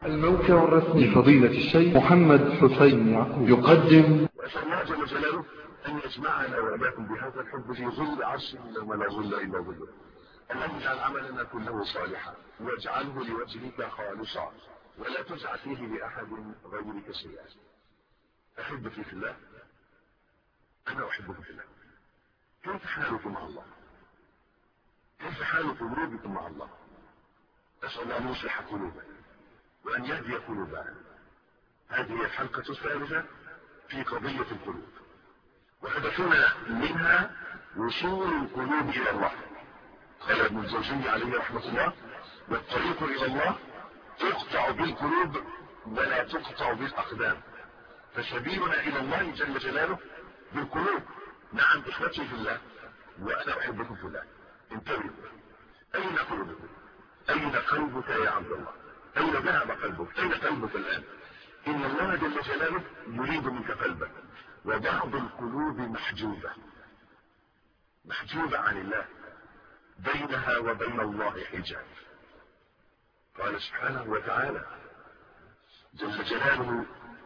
الموقع الرسمي لفضيلة الشيخ محمد حسين يعقوب يقدم وأسأل الله جل جلاله أن يجمعنا وإياكم بهذا الحب في ظل عرشه يوم لا ظل إلا ظله اللهم اجعل عملنا كله صالحا واجعله لوجهك خالصا ولا تجعل فيه لأحد غيرك شيئا أحبتي في الله أنا أحبكم في الله كيف حالكم مع الله كيف حال قلوبكم مع الله أسأل الله أن يصلح قلوبنا وأن يهدي قلوبنا هذه هي الحلقة الثالثة في قضية القلوب وهدفنا منها وصول القلوب إلى الله قال ابن الجوزي عليه رحمة الله والطريق إلى الله تقطع بالقلوب ولا تقطع بالأقدام فسبيلنا إلى الله جل جلاله بالقلوب نعم إخوتي في الله وأنا أحبكم في الله انتبهوا أين قلوبكم أين قلبك يا عبد الله أين ذهب قلبك أين قلبك الآن إن الله جل جلاله يريد منك قلبك وبعض القلوب محجوبة محجوبة عن الله بينها وبين الله حجاب قال سبحانه وتعالى جل جلاله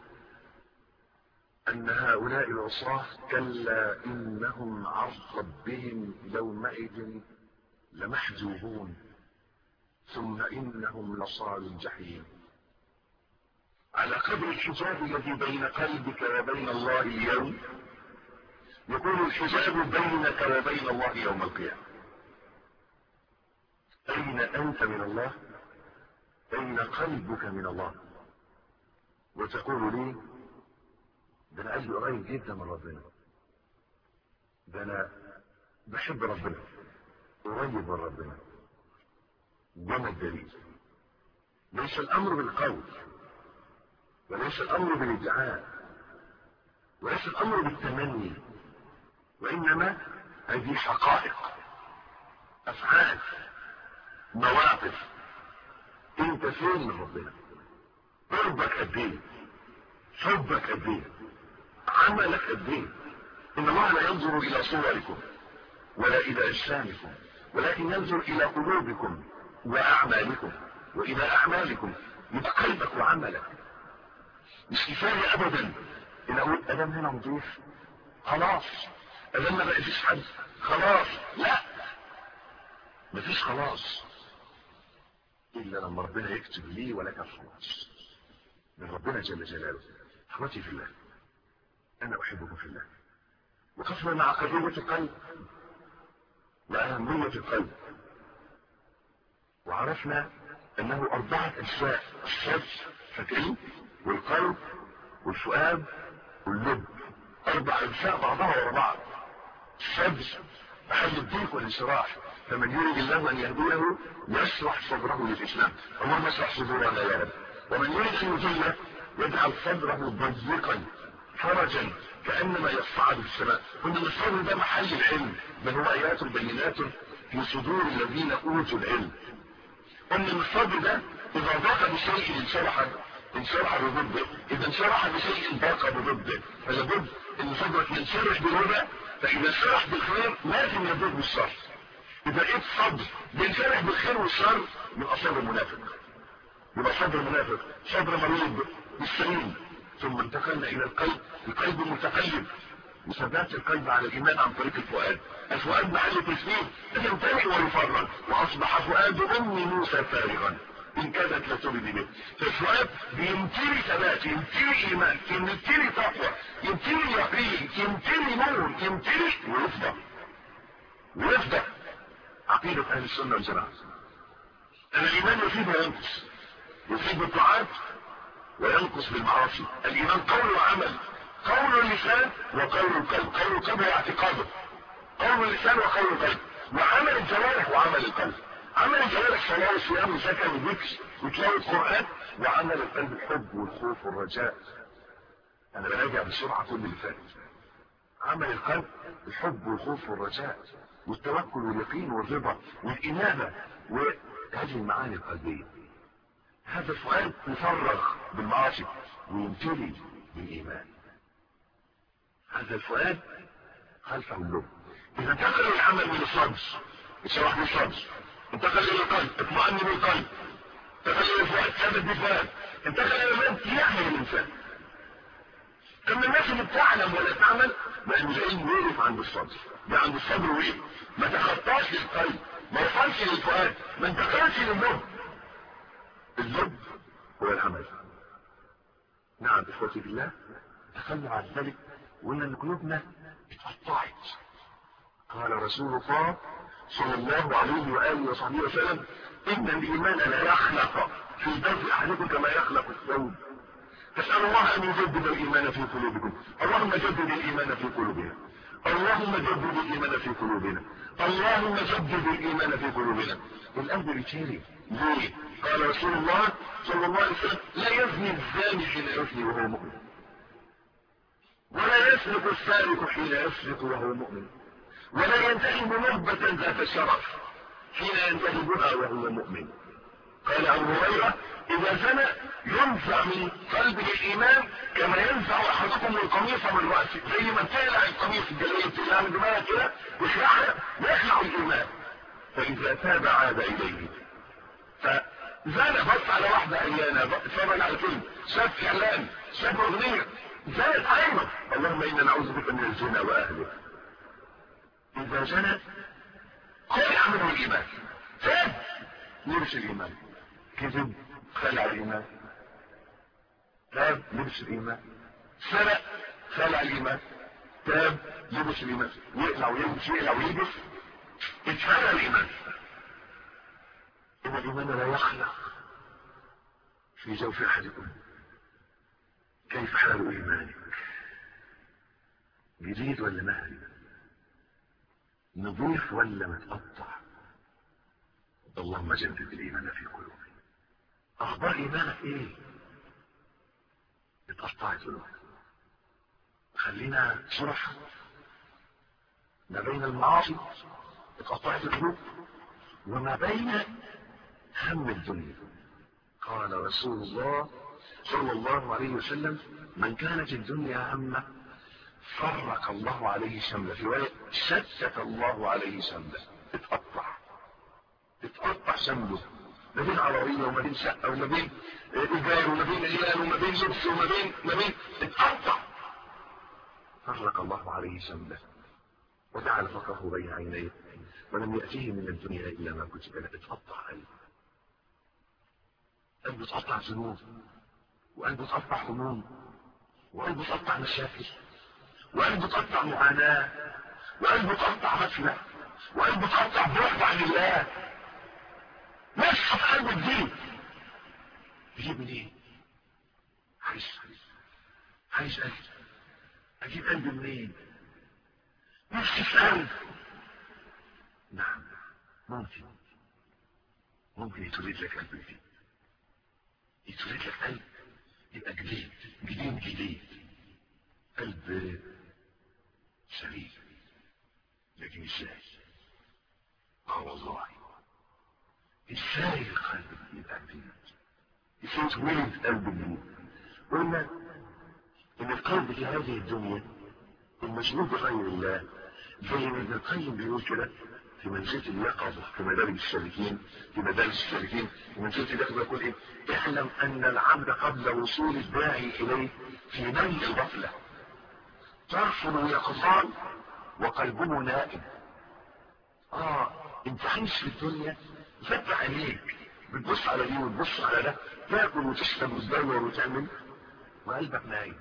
أن هؤلاء العصاة كلا إنهم عن ربهم يومئذ لمحجوبون ثم إنهم لصال الجحيم على قدر الحجاب الذي بين قلبك وبين الله اليوم يكون الحجاب بينك وبين الله يوم القيامة أين أنت من الله أين قلبك من الله وتقول لي ده أنا قلبي قريب جدا من ربنا ده أنا بحب ربنا قريب من ربنا وما الدليل ليس الأمر بالقول وليس الأمر بالادعاء وليس الأمر بالتمني وإنما هذه حقائق أفعال مواقف انت فين من ربنا قربك قد ايه حبك قد ايه عملك قد ايه ان الله لا ينظر الى صوركم ولا الى اجسامكم ولكن ينظر الى قلوبكم واعمالكم والى اعمالكم يبقى قلبك وعملك مش كفايه ابدا ان اقول ادم هنا نضيف خلاص ادم ما بقى فيش حد خلاص لا مفيش خلاص الا لما ربنا يكتب لي ولك الخلاص من ربنا جل جلاله اخوتي في الله انا احبكم في الله وقفنا مع قضيه القلب واهميه القلب وعرفنا انه اربعه اجزاء الصدر فاكرين والقلب والفؤاد واللب اربع اجزاء بعضها ورا بعض الصدر محل الضيق والانشراح فمن يريد الله ان يهديه يشرح صدره للاسلام اللهم اشرح صدورنا يا رب ومن يريد ان يضله يجعل صدره ضيقا فرجا كانما يصعد في السماء قلنا الصدر ده محل العلم بل هو ايات بينات في صدور الذين اوتوا العلم قلنا الصدر ده اذا ضاق بشيء انشرح انشرح بضده اذا انشرح بشيء ضاق بضده فلابد ان صدرك ينشرح بالربع فاذا انشرح بالخير لازم يضر بالشر اذا لقيت صدر بينشرح بالخير والشر يبقى صدر منافق يبقى صدر منافق صدر مريض بالسليم ثم انتقلنا الى القلب القلب متقلب وثبات القلب على الايمان عن طريق الفؤاد الفؤاد محل تسليم يمتلئ ويفرغ واصبح فؤاد ام موسى فارغا ان كادت لتبدي به فالفؤاد بيمتلي ثبات يمتلي ايمان يمتلي تقوى يمتلي يقين يمتلي نور يمتلي ويفضى ويفضى عقيدة اهل السنة والجماعة ان الايمان يفيد وينقص يفيد بالطاعات وينقص بالمعاصي الايمان قول وعمل قول اللسان وقول القلب قول القلب هو اعتقاده قول اللسان وقول القلب وعمل الجوارح وعمل القلب عمل الجوارح صلاة وصيام وزكاة وذكر وتلاوة قرآن وعمل القلب الحب والخوف والرجاء انا براجع بسرعة كل اللي فات عمل القلب الحب والخوف والرجاء والتوكل واليقين والرضا والإنابة وهذه المعاني القلبية هذا الفؤاد مفرغ بالمعاصي ويمتلي بالإيمان هذا الفؤاد خلفه اللب إذا انتقل العمل من الصدر يشرح من الصدر انتقل إلى القلب اطمئن بالقلب انتقل إلى الفؤاد ثبت بالفؤاد انت خلي يعمل الانسان اما الناس اللي بتعلم ولا تعمل ما انه زي وقف عند الصدر ده عند الصدر وقف ما تخطاش للقلب ما وصلش للفؤاد ما انتقلش لللب اللب هو العمل نعم اخوتي بالله تخلوا عن ذلك وان ان قلوبنا اتقطعت قال رسول الله صلى الله عليه واله وصحبه وسلم ان الايمان لا يخلق في بيت احدكم كما يخلق الثوب تسأل الله أن يجدد الإيمان في قلوبكم اللهم جدد الإيمان في قلوبنا اللهم جدد الإيمان في قلوبنا اللهم جدد الإيمان في قلوبنا القلب بيتشيري ليه قال رسول الله صلى الله عليه وسلم لا يزني الزاني حين يزني وهو مؤمن ولا يسرق السارق حين يسرق وهو مؤمن ولا ينتهب نهبة ذات شرف حين ينتهبها وهو مؤمن قال أبو هريرة إذا زنى ينزع من قلبه الإيمان كما ينزع أحدكم القميص من رأسه زي ما بتقلع القميص الجلية بتقلع من دماغها كده يخلعها يخلع الإيمان فإذا تاب عاد إليه فزنى بص على واحدة أيانا اتفرج على فيلم شاف إعلان شاف أغنية زنت أيضا اللهم إنا نعوذ بك من الزنا وأهله إذا زنى خلع منه الإيمان تاب لبس الإيمان كذب خلع الإيمان تاب لبس الإيمان سرق خلع الإيمان تاب لبس الإيمان يقلع ويلبس يقلع ويلبس اتفرع الإيمان إن الإيمان لا يخلق في جوف أحدكم كيف حال إيمانك جديد ولا مهري نضيف ولا متقطع اللهم جدد الإيمان في قلوبنا اخبار ايمانك ايه اتقطعت قلوب خلينا صرح ما بين المعاصي اتقطعت القلوب وما بين هم الدنيا قال رسول الله صلى الله عليه وسلم من كانت الدنيا همه فرق الله عليه شمله في روايه شتت الله عليه شمله اتقطع اتقطع شمله ما بين عربية وما بين شقة وما بين إيجار وما بين عيال وما بين لبس وما بين ما بين اتقطع فرق الله عليه شمله وجعل فقره بين عينيه ولم يأتيه من الدنيا إلا ما كتب له اتقطع قلبه قلبه اتقطع ذنوب وقلبه اتقطع هموم وقلبه اتقطع مشاكل وقلبه اتقطع معاناة وقلبه اتقطع غفلة وقلبه اتقطع بعد عن الله مسح في قلب الدين يجيب منين عايز عايز قلب اجيب قلب منين نفسي في قلب نعم ممكن ممكن يتولد لك قلب جديد يتولد لك قلب يبقى جديد جديد جديد قلب سليم لكن ازاي اه والله ازاي القلب يبقى جديد ازاي تولد قلب جديد قلنا ان القلب في هذه الدنيا المشغول بغير الله زي ما ابن القيم بيقول كده في منزلة اليقظة في مدارج السالكين في مدارج السالكين في منزلة اليقظة يقول ايه اعلم ان العبد قبل وصول الداعي اليه في نيل الغفلة ترفض يقظان وقلبه نائم اه انت عايش في الدنيا فتح عينيك بتبص على دي وتبص على ده تاكل وتشرب وتدور وتعمل وقلبك نايم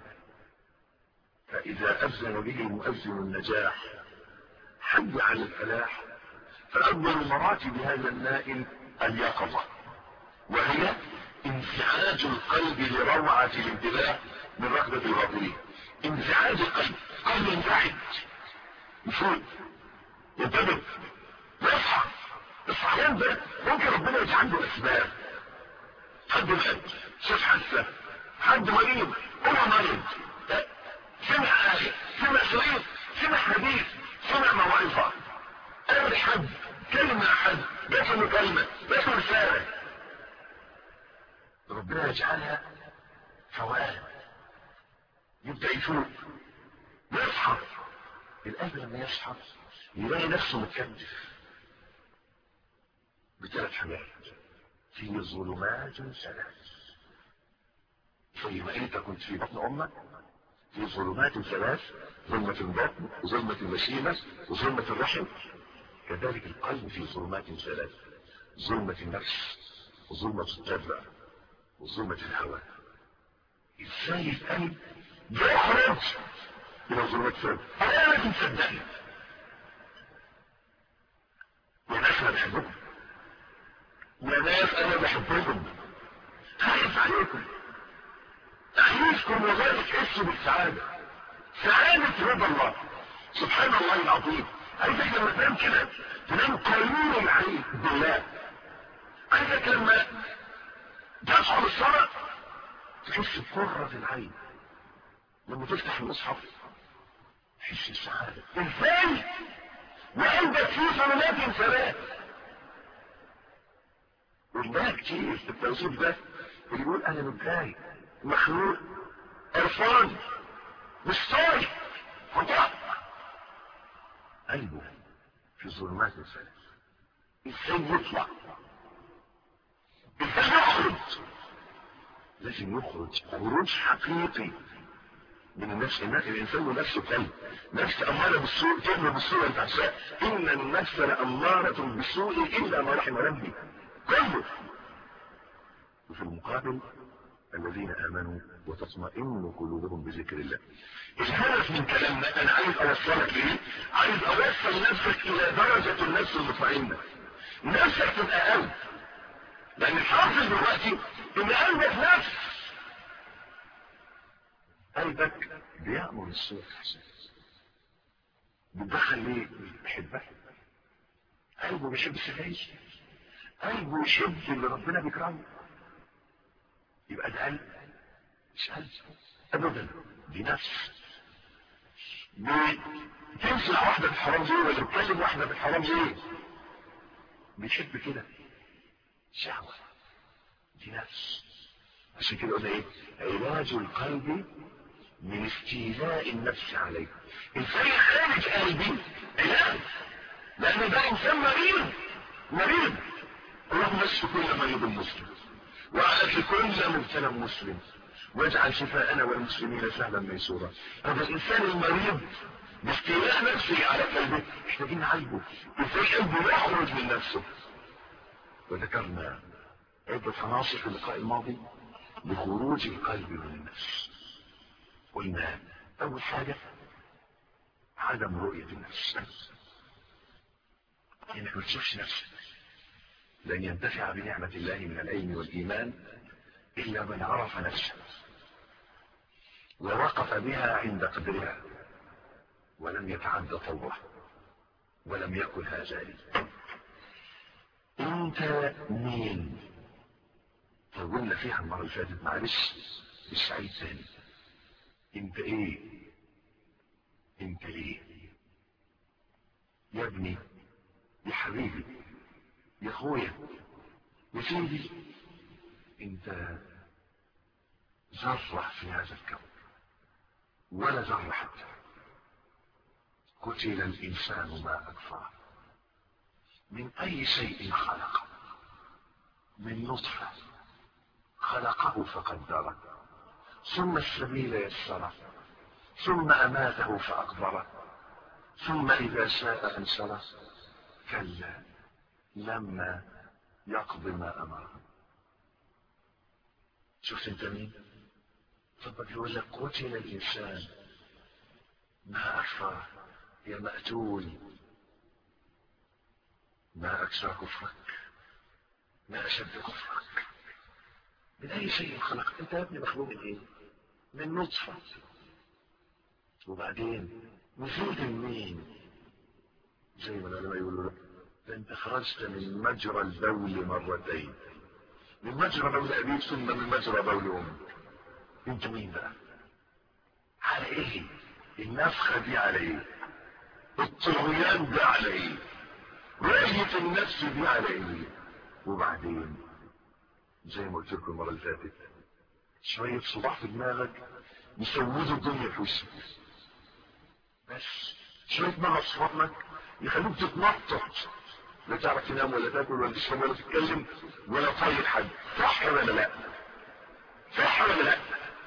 فإذا أذن به مؤذن النجاح حي على الفلاح فأول مراتب هذا النائم اليقظة وهي انزعاج القلب لروعة الانتباه من رغبة الغافلين انزعاج القلب قلب ينزعج يفوت ينتبه يصحى الصحيان ده ممكن ربنا يجعله اسباب حد مات شاف حادثه حد مريض هو مريض سمع آية سمع شريط سمع حديث سمع موعظة قابل حد كلمة حد جات له كلمة جات له رسالة ربنا يجعلها فوائد يبدأ يفوق يصحى القلب لما يصحى يلاقي نفسه متكتف بثلاث حاجات في ظلمات ثلاث زي ما انت كنت في بطن امك في ظلمات ثلاث ظلمة البطن وظلمة المشيمة وظلمة الرحم كذلك القلب في ظلمات ثلاث ظلمة النفس وظلمة الطبع وظلمة الهوى ازاي القلب يخرج من ظلمات ثلاث انا لازم تصدقني يا ناس انا بحبكم يا ناس انا بحبكم خايف عليكم اعيشكم وغير تحسوا بالسعادة سعادة رضا الله سبحان الله العظيم عايزك لما تنام كده تنام قانون العين بالله عايزك لما تصحى من الصلاة تحس بقرة العين لما تفتح المصحف تحس بالسعادة ازاي وعندك في صلوات ثلاث وده كتير في التوصيف ده اللي يقول انا متضايق مخنوق قرفان مش طايق فضاء قلبه في ظلمات الثلاث ازاي يطلع ازاي يخرج لازم يخرج خروج حقيقي من النفس الانسان نفسه قلب نفس اماره بالسوء تؤمر بالسوء والفحشاء ان النفس لاماره بالسوء الا ما رحم ربي كله وفي المقابل الذين امنوا وتطمئن قلوبهم بذكر الله الهدف من كلامنا انا عايز اوصلك ليه عايز اوصل نفسك الى درجة النفس المطمئنة نفسك تبقى قلب لان الحاصل دلوقتي ان قلبك نفس قلبك بيأمر السوء بتدخل ليه بيحبك قلبه بيحب السفايش قلبه يحب اللي ربنا بيكرمه يبقى ده قلب مش قلب ابدا دي نفس بتمسك واحدة بالحرام زي ولا بتكلم واحدة بالحرام زي بيحب كده شهوة دي نفس عشان كده قلنا ايه علاج القلب من استيلاء النفس عليه ازاي خارج قلبي علاج لان ده انسان مريض مريض اللهم اشف كل مريض مسلم وعلى كل مبتلى مسلم واجعل شفاءنا والمسلمين سهلا ميسورا هذا الانسان المريض باستيلاء نفسه على قلبه محتاجين نعالجه ازاي قلبه يخرج من نفسه وذكرنا عدة عناصر في اللقاء الماضي لخروج القلب من النفس قلنا اول حاجة عدم رؤية النفس انك ما تشوفش نفسك لن ينتفع بنعمة الله من العلم والإيمان إلا من عرف نفسه ووقف بها عند قدرها ولم يتعدى طوره ولم يكن هذا انت مين طولنا فيها المرة اللي فاتت معلش مش عيد تاني انت ايه انت ايه يا ابني يا حبيبي يا اخويا يا سيدي انت ذرة في هذا الكون ولا ذرة حتى قتل الإنسان ما أكفر من أي شيء خلق من نطفة خلقه فقدره ثم السبيل يسره ثم أماته فأقبره ثم إذا شاء أنشره كلا لما يقضي ما أمره شفت انت مين طب يقول لك قتل الإنسان ما أكفره يا مقتول ما أكثر كفرك ما أشد كفرك من أي شيء خلق أنت يا ابني مخلوق من إيه من نطفة وبعدين وجود مين زي ما العلماء يقولوا لك ده انت خرجت من مجرى البول مرتين من مجرى بول ابيك ثم من مجرى بول امك انت مين بقى على ايه النفخة دي على ايه الطغيان ده على ايه رأية النفس دي على ايه وبعدين زي ما قلت لكم المرة اللي فاتت شوية صداع في دماغك يسودوا الدنيا في وشك بس شوية مغص في بطنك يخلوك تتنطط لا تعرف تنام ولا تاكل ولا تشرب ولا تتكلم ولا تطير حد صح ولا لا صح ولا لا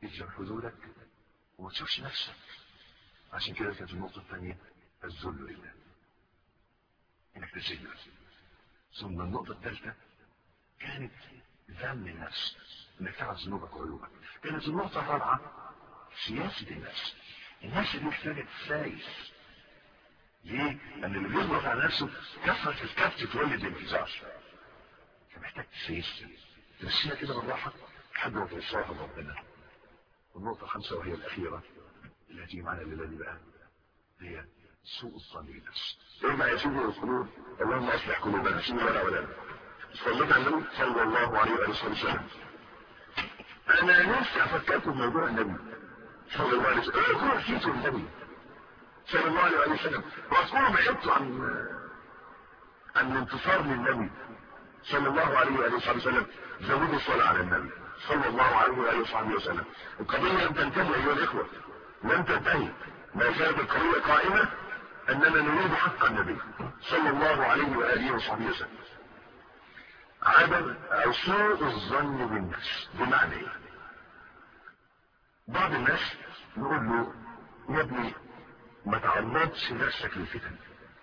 يجرح حدودك وما تشوفش نفسك عشان كده كانت النقطة الثانية الذل لله انك تذل ثم النقطة الثالثة كانت ذم النفس انك تعرف ذنوبك وعيوبك كانت النقطة الرابعة سياسة النفس النفس دي محتاجة تسايس ليه؟ لأن اللي بيضغط على نفسه كثرة الكبت تولد الانفجار فمحتاج تسيس تمشيها كده بالراحة لحد ما توصلها لربنا والنقطة الخامسة وهي الأخيرة التي معنا الليلة دي بقى هي سوء الظن بالنفس ثم يسوء القلوب اللهم اصلح قلوبنا سوء ولا ولا صليت على النبي صلى الله عليه وآله وسلم انا نفسي افكركم بموضوع النبي صلى الله عليه وسلم انا كنت حكيت النبي صلى الله عليه وآله وسلم واذكروا بعدت عن عن الانتصار للنبي صلى الله عليه وآله وسلم زودوا الصلاة على النبي صلى الله عليه وآله وصحبه وسلم القضية لم تنتهي أيها الإخوة لم تنتهي ما زالت القضية قائمة أننا نريد حق النبي صلى الله عليه وآله وصحبه وسلم عدم أو سوء الظن بالناس بمعنى إيه؟ بعض الناس نقول له يا ابني ما تعرضش نفسك للفتن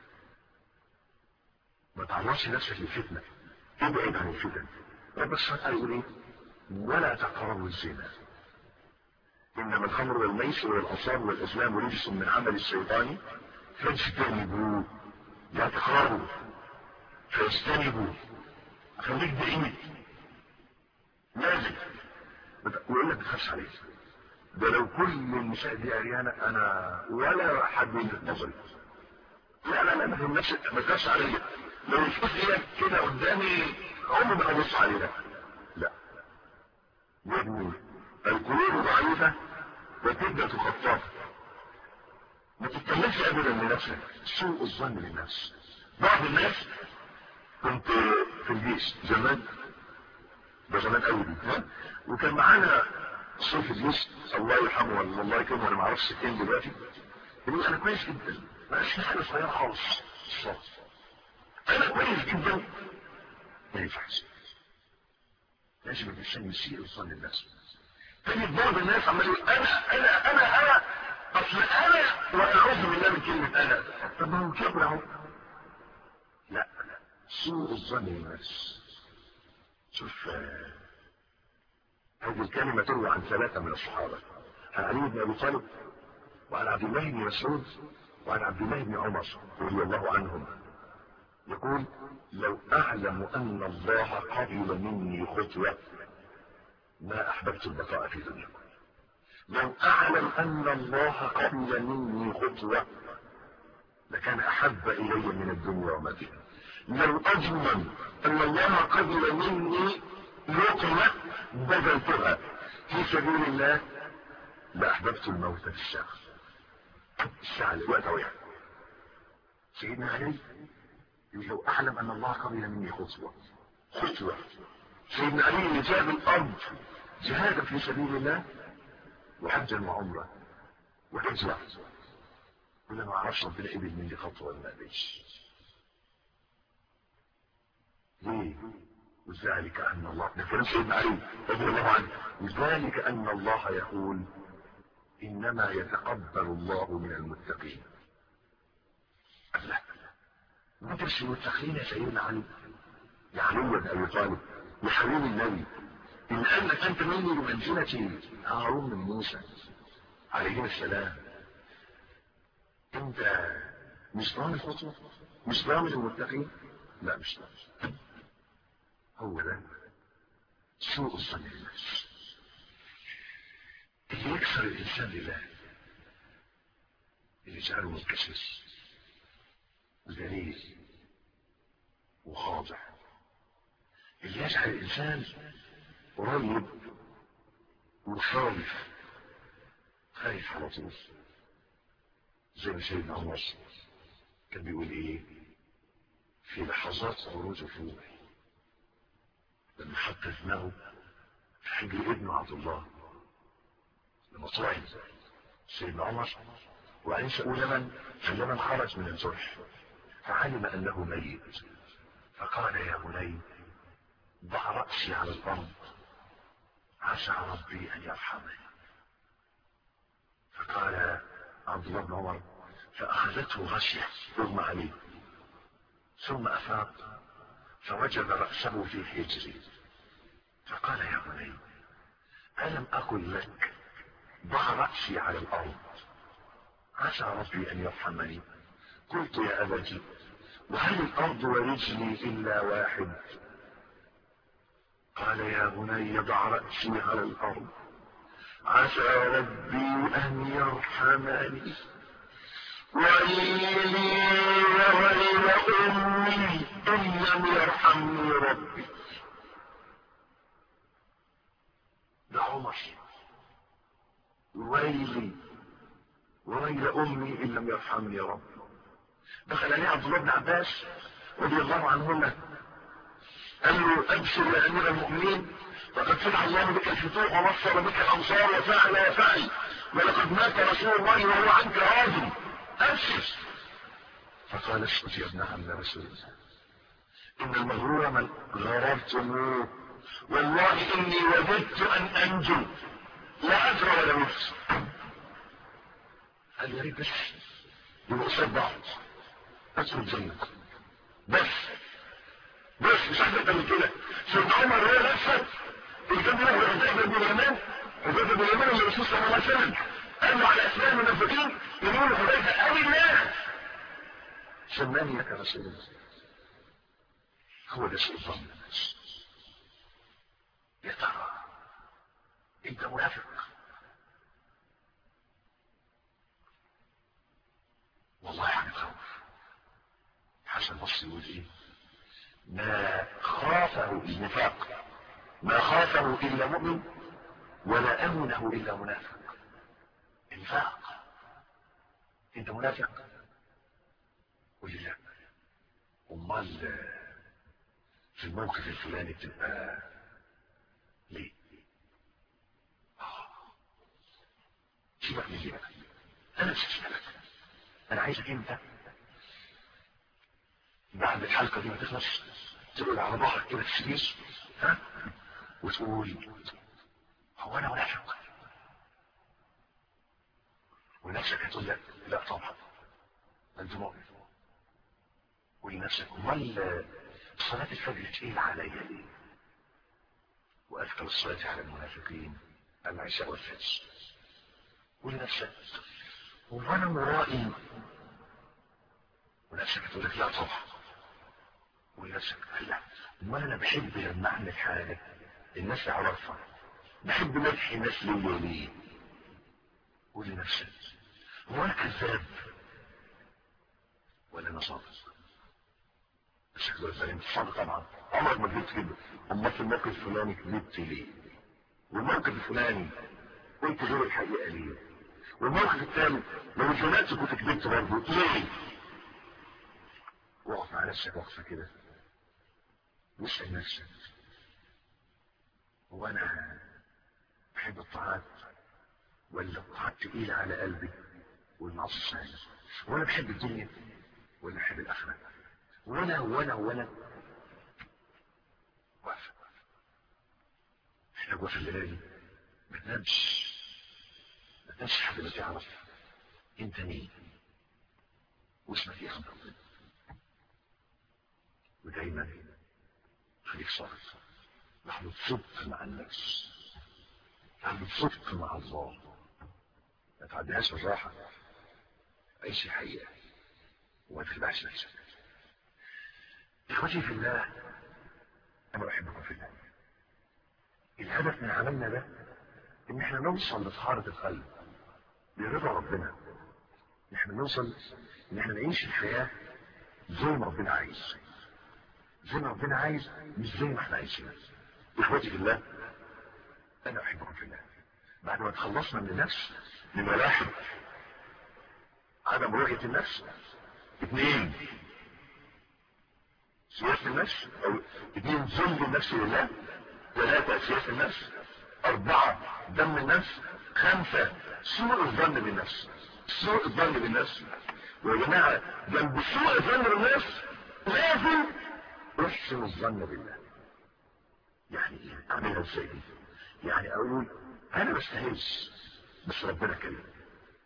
ما تعرضش نفسك للفتنة ابعد عن الفتن بس هتقول ايه ولا تقربوا الزنا انما الخمر والميسر والانصاب والازلام رجس من عمل الشيطان فاجتنبوه لا تقربوا فاجتنبوا خليك بعيد لازم ويقول لك ما تخافش عليه ده لو كل النساء دي عريانة انا ولا حد من نظري لا لا لا ما تهمناش ما تخافش عليا لو شفت ايدك كده قدامي عمري ما ابص عليها لا يا ابني القلوب ضعيفة وتبدأ تخطط ما تتكلمش ابدا لنفسك سوء الظن للنفس بعض الناس كنت في الجيش زمان ده زمان قوي دي ها وكان معانا صيف الجيش الله يرحمه ولا الله يكرمه انا ما اعرفش فين دلوقتي يقول انا كويس جدا ما في حاجه صغيره خالص الصوت انا كويس جدا ما ينفعش لازم الانسان يسيء الظن الناس تجد بعض الناس عمال يقول انا انا انا انا اصل انا واعوذ بالله من كلمه انا طب ما هو كبر اهو لا سوء الظن بالناس شوف هذه الكلمة تروى عن ثلاثة من الصحابة عن علي بن أبي طالب وعن عبد الله بن مسعود وعن عبد الله بن عمر رضي الله عنهم يقول لو أعلم أن الله قبل مني خطوة ما أحببت البقاء في دنياكم لو أعلم أن الله قبل مني خطوة لكان أحب إلي من الدنيا وما فيها لو أجمل أن الله قبل مني لقمة بذلتها في سبيل الله لأحببت الموت في الساعة الساعة الوقت وقع سيدنا علي يقول لو أعلم أن الله قبل مني خطوة خطوة سيدنا علي اللي جاب الأرض جهادا في سبيل الله وحجا وعمرة وحجة ولا ما اعرفش ربنا قبل مني خطوة ولا ما قبلش ليه؟ وذلك أن الله ده كلام سيدنا علي رضي الله عنه وذلك أن الله يقول إنما يتقبل الله من المتقين الله ما ترش المتقين يا سيدنا علي يا علي بن أبي طالب يا حبيب النبي إن أنك أنت مني بمنزلة هارون من موسى عليه السلام أنت مش ضامن خطوة مش ضامن المتقين لا مش ضامن هو ده سوء الظن بالنفس اللي يكسر الانسان لله اللي يجعله منكسر ذليل وخاضع اللي يجعل الانسان قريب وخايف خايف على طول زي ما سيدنا عمر كان بيقول ايه في لحظات خروج فوق لما حط دماغه في حجر ابنه عبد الله لما طعن سيدنا عمر وبعدين سأقول لمن فلمن خرج من الجرح فعلم انه ميت فقال يا بني ضع رأسي على الأرض عسى ربي أن يرحمني فقال عبد الله بن عمر فأخذته غشية يغمى عليه ثم أفاق فوجد رأسه في حجري فقال يا بني ألم أقل لك ضع رأسي على الأرض عسى ربي أن يرحمني قلت يا أبتي وهل الأرض ورجلي إلا واحد قال يا بني ضع رأسي على الأرض عسى ربي أن يرحمني ويلي وويل أمي إن لم يرحمني ربي ده عمر ويلي وويل أمي إن لم يرحمني ربي دخل عليه عبد الله بن عباس رضي الله عنهما قال له أبشر يا أمير المؤمنين فقد فتح الله بك الفتوح ونصر بك الأنصار وفعل وفعل ولقد مات رسول الله وهو عنك راضي أبشر فقال اسكت يا ابن عم رسول الله إن المغرور من غررتموه والله إني وددت أن أنجو لا أجر ولا نفس قال يا ريت بس يبقى قصاد بعض أدخل الجنة بس بس مش عايز أكتر من كده سيدنا عمر هو نفسه اللي كان بيروح لحذيفة بن اليمان حذيفة بن اليمان اللي الرسول صلى الله عليه وسلم قال له على أسماء المنافقين يقولوا حذيفة أوي الله سماني لك رسول الله هو ده سوء الظن الناس يا ترى انت منافق والله حاجة تخوف حسن بصري يقول ايه ما خافه النفاق ما خافه الا مؤمن ولا امنه الا منافق النفاق انت منافق قول لي لا امال في الموقف الفلاني بتبقى ليه سيبك من دي بقى انا مش هسألك انا عايزك انت بعد الحلقة دي ما تخلص تقول على ظهرك كده تسجيس ها وتقول هو انا منافق ونفسك هتقول لك لا طبعا انت مؤمن ولنفسك امال صلاة الفجر تقيل عليا ليه وأثقل الصلاة على المنافقين العشاء والفجر ولنفسك وانا مرائي ونفسك تقول لك لا طبعا ونفسك لا امال انا بحب لما اعمل حاجه الناس تعرفها بحب مدح الناس ليا ليه قول لنفسك هو انا كذاب ولا انا صادق بس كده انت صادق طبعا عمرك ما كذبت كده اما في الموقف الفلاني كذبت ليه والموقف الفلاني قلت غير الحقيقه ليه والموقف الثاني لو اتزنقت كنت كذبت برضه ليه وقف مع نفسك وقفه كده واسال نفسك هو انا بحب الطاعات ولا الطاعات تقيله على قلبي والمعصيه سهله وانا بحب الدنيا ولا بحب الاخره وانا وانا وانا واقف محتاج واقف الليالي ما تنامش ما تنامش حد ما تعرف انت مين واسمك ايه عند ربنا ودايما خليك صادق لحظة صدق مع النفس لحظة صدق مع الله ما تعديهاش بالراحة عيش الحقيقة وما تخدعش نفسك اخوتي في الله انا بحبكم في الله الهدف من عملنا ده ان احنا نوصل لطهارة القلب برضا ربنا ان احنا نوصل ان احنا نعيش الحياة زي ما ربنا عايز زي ما ربنا عايز مش زي ما احنا عايزين اخوتي في الله انا احبكم في الله بعد ما تخلصنا من النفس من ملاحظ عدم رؤية النفس اثنين سياسة النفس او اثنين ذل النفس لله ثلاثة سياسة النفس اربعة دم النفس خمسة سوء الظن بالنفس سوء الظن بالنفس ويا جماعة جنب سوء الظن بالنفس لازم احسن الظن بالله يعني ايه اعملها ازاي دي يعني اقول انا ما استاهلش بس ربنا كريم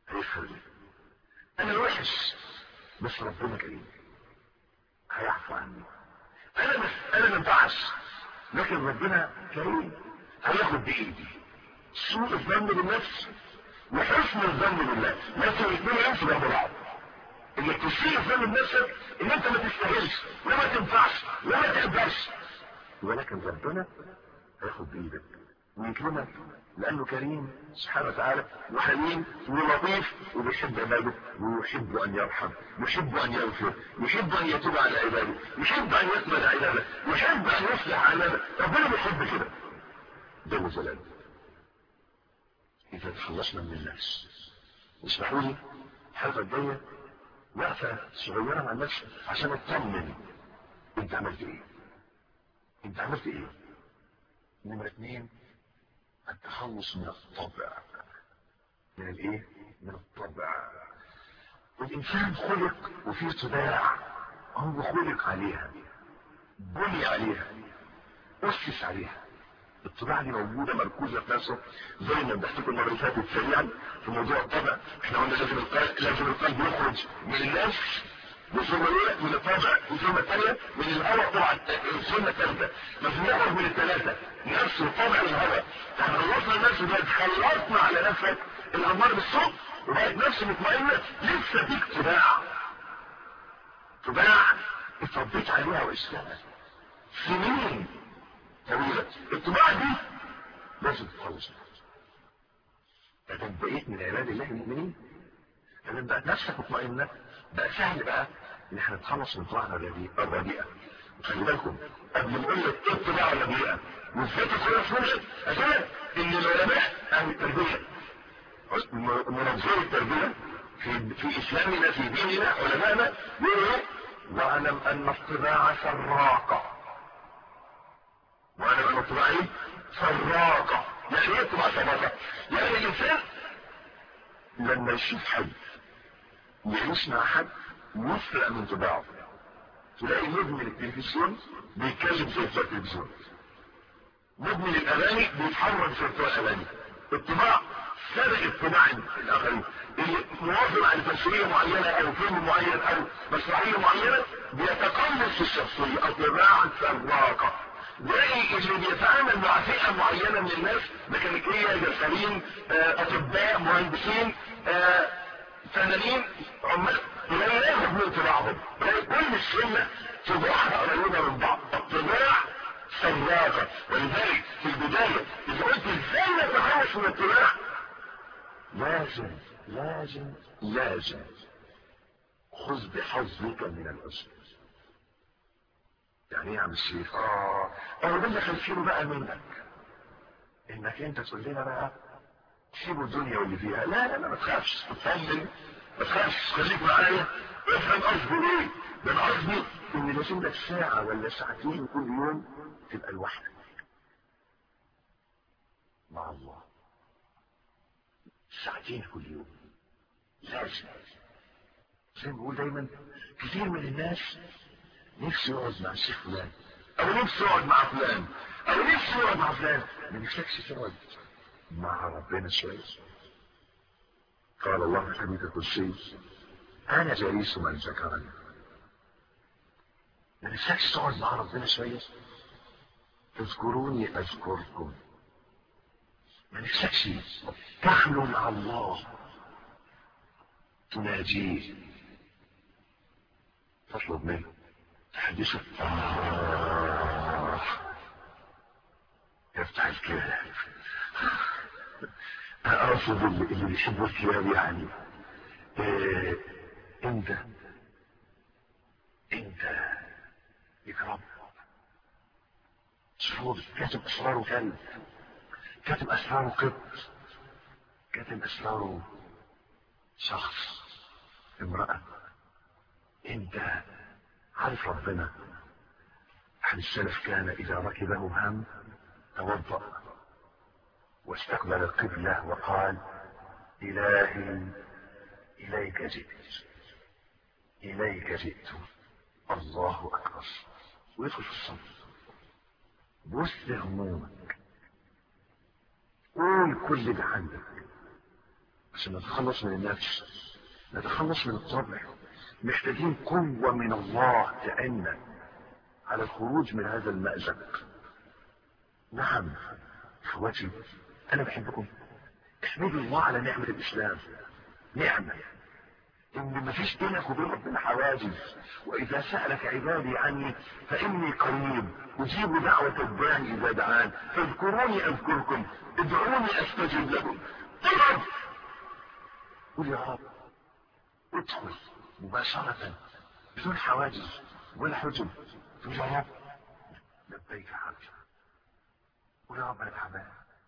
هيفهم انا وحش بس ربنا كريم هيعفو عني انا مش انا ما ينفعش لكن ربنا كريم هياخد بايدي سوء الظن بالنفس وحسن الظن بالله لكن الاثنين يمشوا جنب بعض انك تسيء الظن بنفسك ان انت ما تستاهلش وما تنفعش وما تقدرش ولكن ربنا هياخد بايدك ويكرمك لانه كريم سبحانه وتعالى وحليم ولطيف وبيحب عباده ويحب ان يرحم يحب ان يغفر يحب ان يتوب على عباده يحب ان يقبل عباده يحب ان يصلح عباده ربنا بيحب كده جل جلاله اذا تخلصنا من النفس اسمحوا لي الحلقه الجايه وقفه صغيره مع النفس عشان اطمن انت عملت ايه انت عملت ايه نمرة اثنين التخلص من الطبع من الايه من الطبع الانسان خلق وفيه طباع هو خلق عليها بني عليها اسس عليها الطباع دي موجودة مركوزة في نفسه زي ما بحكي المرة اللي فاتت سريعا في موضوع الطبع احنا قلنا لازم القلب لازم القلب يخرج من النفس والسنة الأولى من الطبع والسنة الثانية من الهواء طبعا السنة الثالثة لازم يخرج من الثلاثة نفس الطبع والهواء فخلصنا النفس ده خلصنا على نفسك الأمر بالسوء وبقت نفس مطمئنة لسه فيك طباع طباع اتربيت عليها وعشتها سنين طويلة الطباع دي لازم تتخلص منها بقيت من عباد الله المؤمنين لما بقت نفسك مطمئنة بقى سهل بقى ان احنا نتخلص من طباعنا الرديئة خلي بالكم قبل ما اقول لك ايه الطباع الرديئة وازاي تتخلص منها عشان ان العلماء اهل التربية منظر التربية في في اسلامنا في ديننا علماءنا يقولوا واعلم ان الطباع سراقة واعلم ان الطباع ايه؟ سراقة يعني ايه الطباع سراقة؟ يعني الانسان لما يشوف حد يعيش مع حد يسرق من طباعه تلاقي مدمن التلفزيون بيتكلم في التلفزيون مدمن الاغاني بيتحرك في الاغاني الطباع سرق طباع الاخرين اللي مواظب على تمثيليه معينه او فيلم معين او مسرحيه معينه بيتقمص الشخصيه الطباع السراقه زي اللي بيتعامل مع فئه معينه من الناس ميكانيكيه جسامين اطباء مهندسين فنانين عمال لا ياخد من طباعهم كل السنه طباعها قريبه من بعض الطباع سراقه ولذلك في البدايه اذا قلت ازاي نتخلص من الطباع لازم لازم لازم خذ بحظك من العسر يعني ايه يا عم الشيخ اه انا ده اللي خلفينه بقى منك انك انت تقول لنا بقى سيبوا الدنيا واللي فيها لا لا لا ما تخافش اطمن ما تخافش خليك معايا افهم قصدي ايه ده انا قصدي ان لازم لك ساعه ولا ساعتين كل يوم تبقى لوحدك مع الله ساعتين كل يوم لازم زي ما بقول دايما كتير من الناس نفسه يقعد مع الشيخ فلان او نفسه يقعد مع فلان او نفسه يقعد مع فلان ما نفسكش تقعد مع ربنا شوية قال الله في حديث القدسي انا جليس من ذكرني ما نفسكش تقعد مع ربنا شوية اذكروني اذكركم ما نفسكش تخلو مع الله تناجيه تطلب منه تحدثه آه. يفتح الكلاب اقصد اللي, اللي بيحبوا الكلاب يعني إيه انت انت يكرم شوف كاتب اسراره كلب كاتب اسراره قط كاتب اسراره شخص امرأة انت عارف ربنا احد السلف كان اذا ركبه هم توضأ واستقبل القبلة وقال الهي اليك جئت اليك جئت الله اكبر ويدخل في الصمت بص همومك قول كل اللي عندك عشان نتخلص من النفس نتخلص من الطبع محتاجين قوة من الله تعنا على الخروج من هذا المأزق نعم اخواتي انا بحبكم احمدوا الله على نعمة الاسلام نعمة ان مفيش بينك وبين ربنا حواجز واذا سألك عبادي عني فاني قريب اجيب دعوة الداعي اذا دعان فاذكروني اذكركم ادعوني استجب لكم اقعد قول يا رب ادخل مباشرة بدون حواجز ولا حجب تقول يا رب لبيك حاجة قول يا رب انا تعبان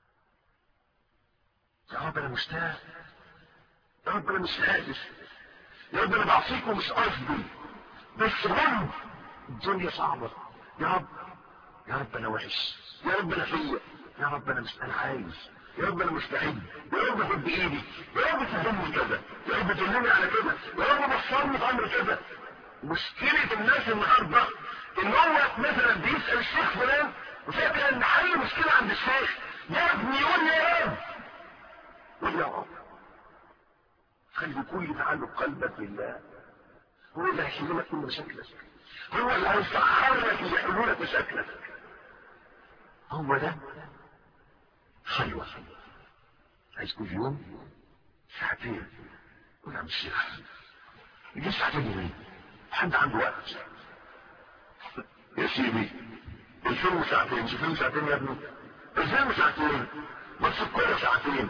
يا رب انا مشتاق يا رب انا مش قادر يا رب انا بعصيك ومش قصدي بس غم الدنيا صعبة يا رب يا رب انا وحش يا رب انا فيا يا رب انا مش انا عايز يا رب انا مستعد يا رب خد بايدي يا رب تفهمني كذا يا رب تدلني على كذا يا رب بصرني في امر كذا مشكلة الناس النهارده ان هو مثلا بيسأل الشيخ فلان وفاكر ان حل مشكلة عند الشيخ يا ابني يقول يا رب قول يا رب خلي كل تعلق قلبك بالله هو اللي هيحل لك كل مشاكلك هو اللي هيسخر لك ويحل لك مشاكلك هو ده خلوة عايز كل يوم ساعتين قول يا عم الشيخ يجي ساعتين يومين حد عنده وقت يا سيدي الفيلم ساعتين شوف فيلم ساعتين يا ابني الفيلم ساعتين ما تسكر ساعتين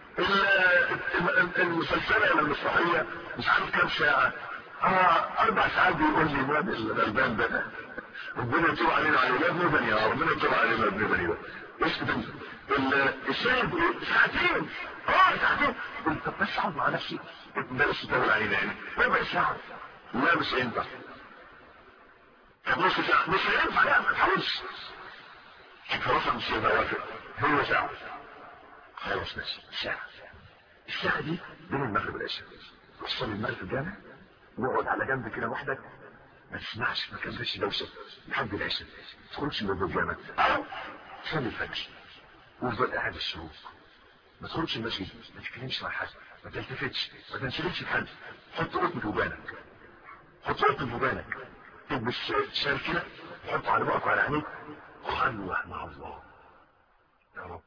المسلسلة ولا المسرحية مش عارف كام ساعة اه اربع ساعات بيقول لي الواد الغلبان ده ربنا يتوب علينا على ولاد مدني يا ربنا يتوب علينا ابن بني ده اسكت الشاهد ساعتين اه ساعتين قلت طب بس اقعد مع نفسي بلاش تطول علينا يعني ربع ساعة لا مش هينفع طب نص ساعة مش هينفع لا ما تحاولش خلاص مش هيوافق هو ساعة خلاص ماشي ساعة الساعة دي بين المغرب والعشاء وصل المغرب في الجامع واقعد على جنب كده وحدك ما تسمعش ما تكملش دوشة لحد العشاء ما تخرجش من الجامع او صلي الفجر وافضل قاعد الشروق ما تخرجش المسجد ما تتكلمش مع حد ما تلتفتش ما تنشغلش بحد حط قطن في ودانك حط قطن في ودانك تلبس شال كده حط على بقك وعلى عينيك خلوة مع الله يا رب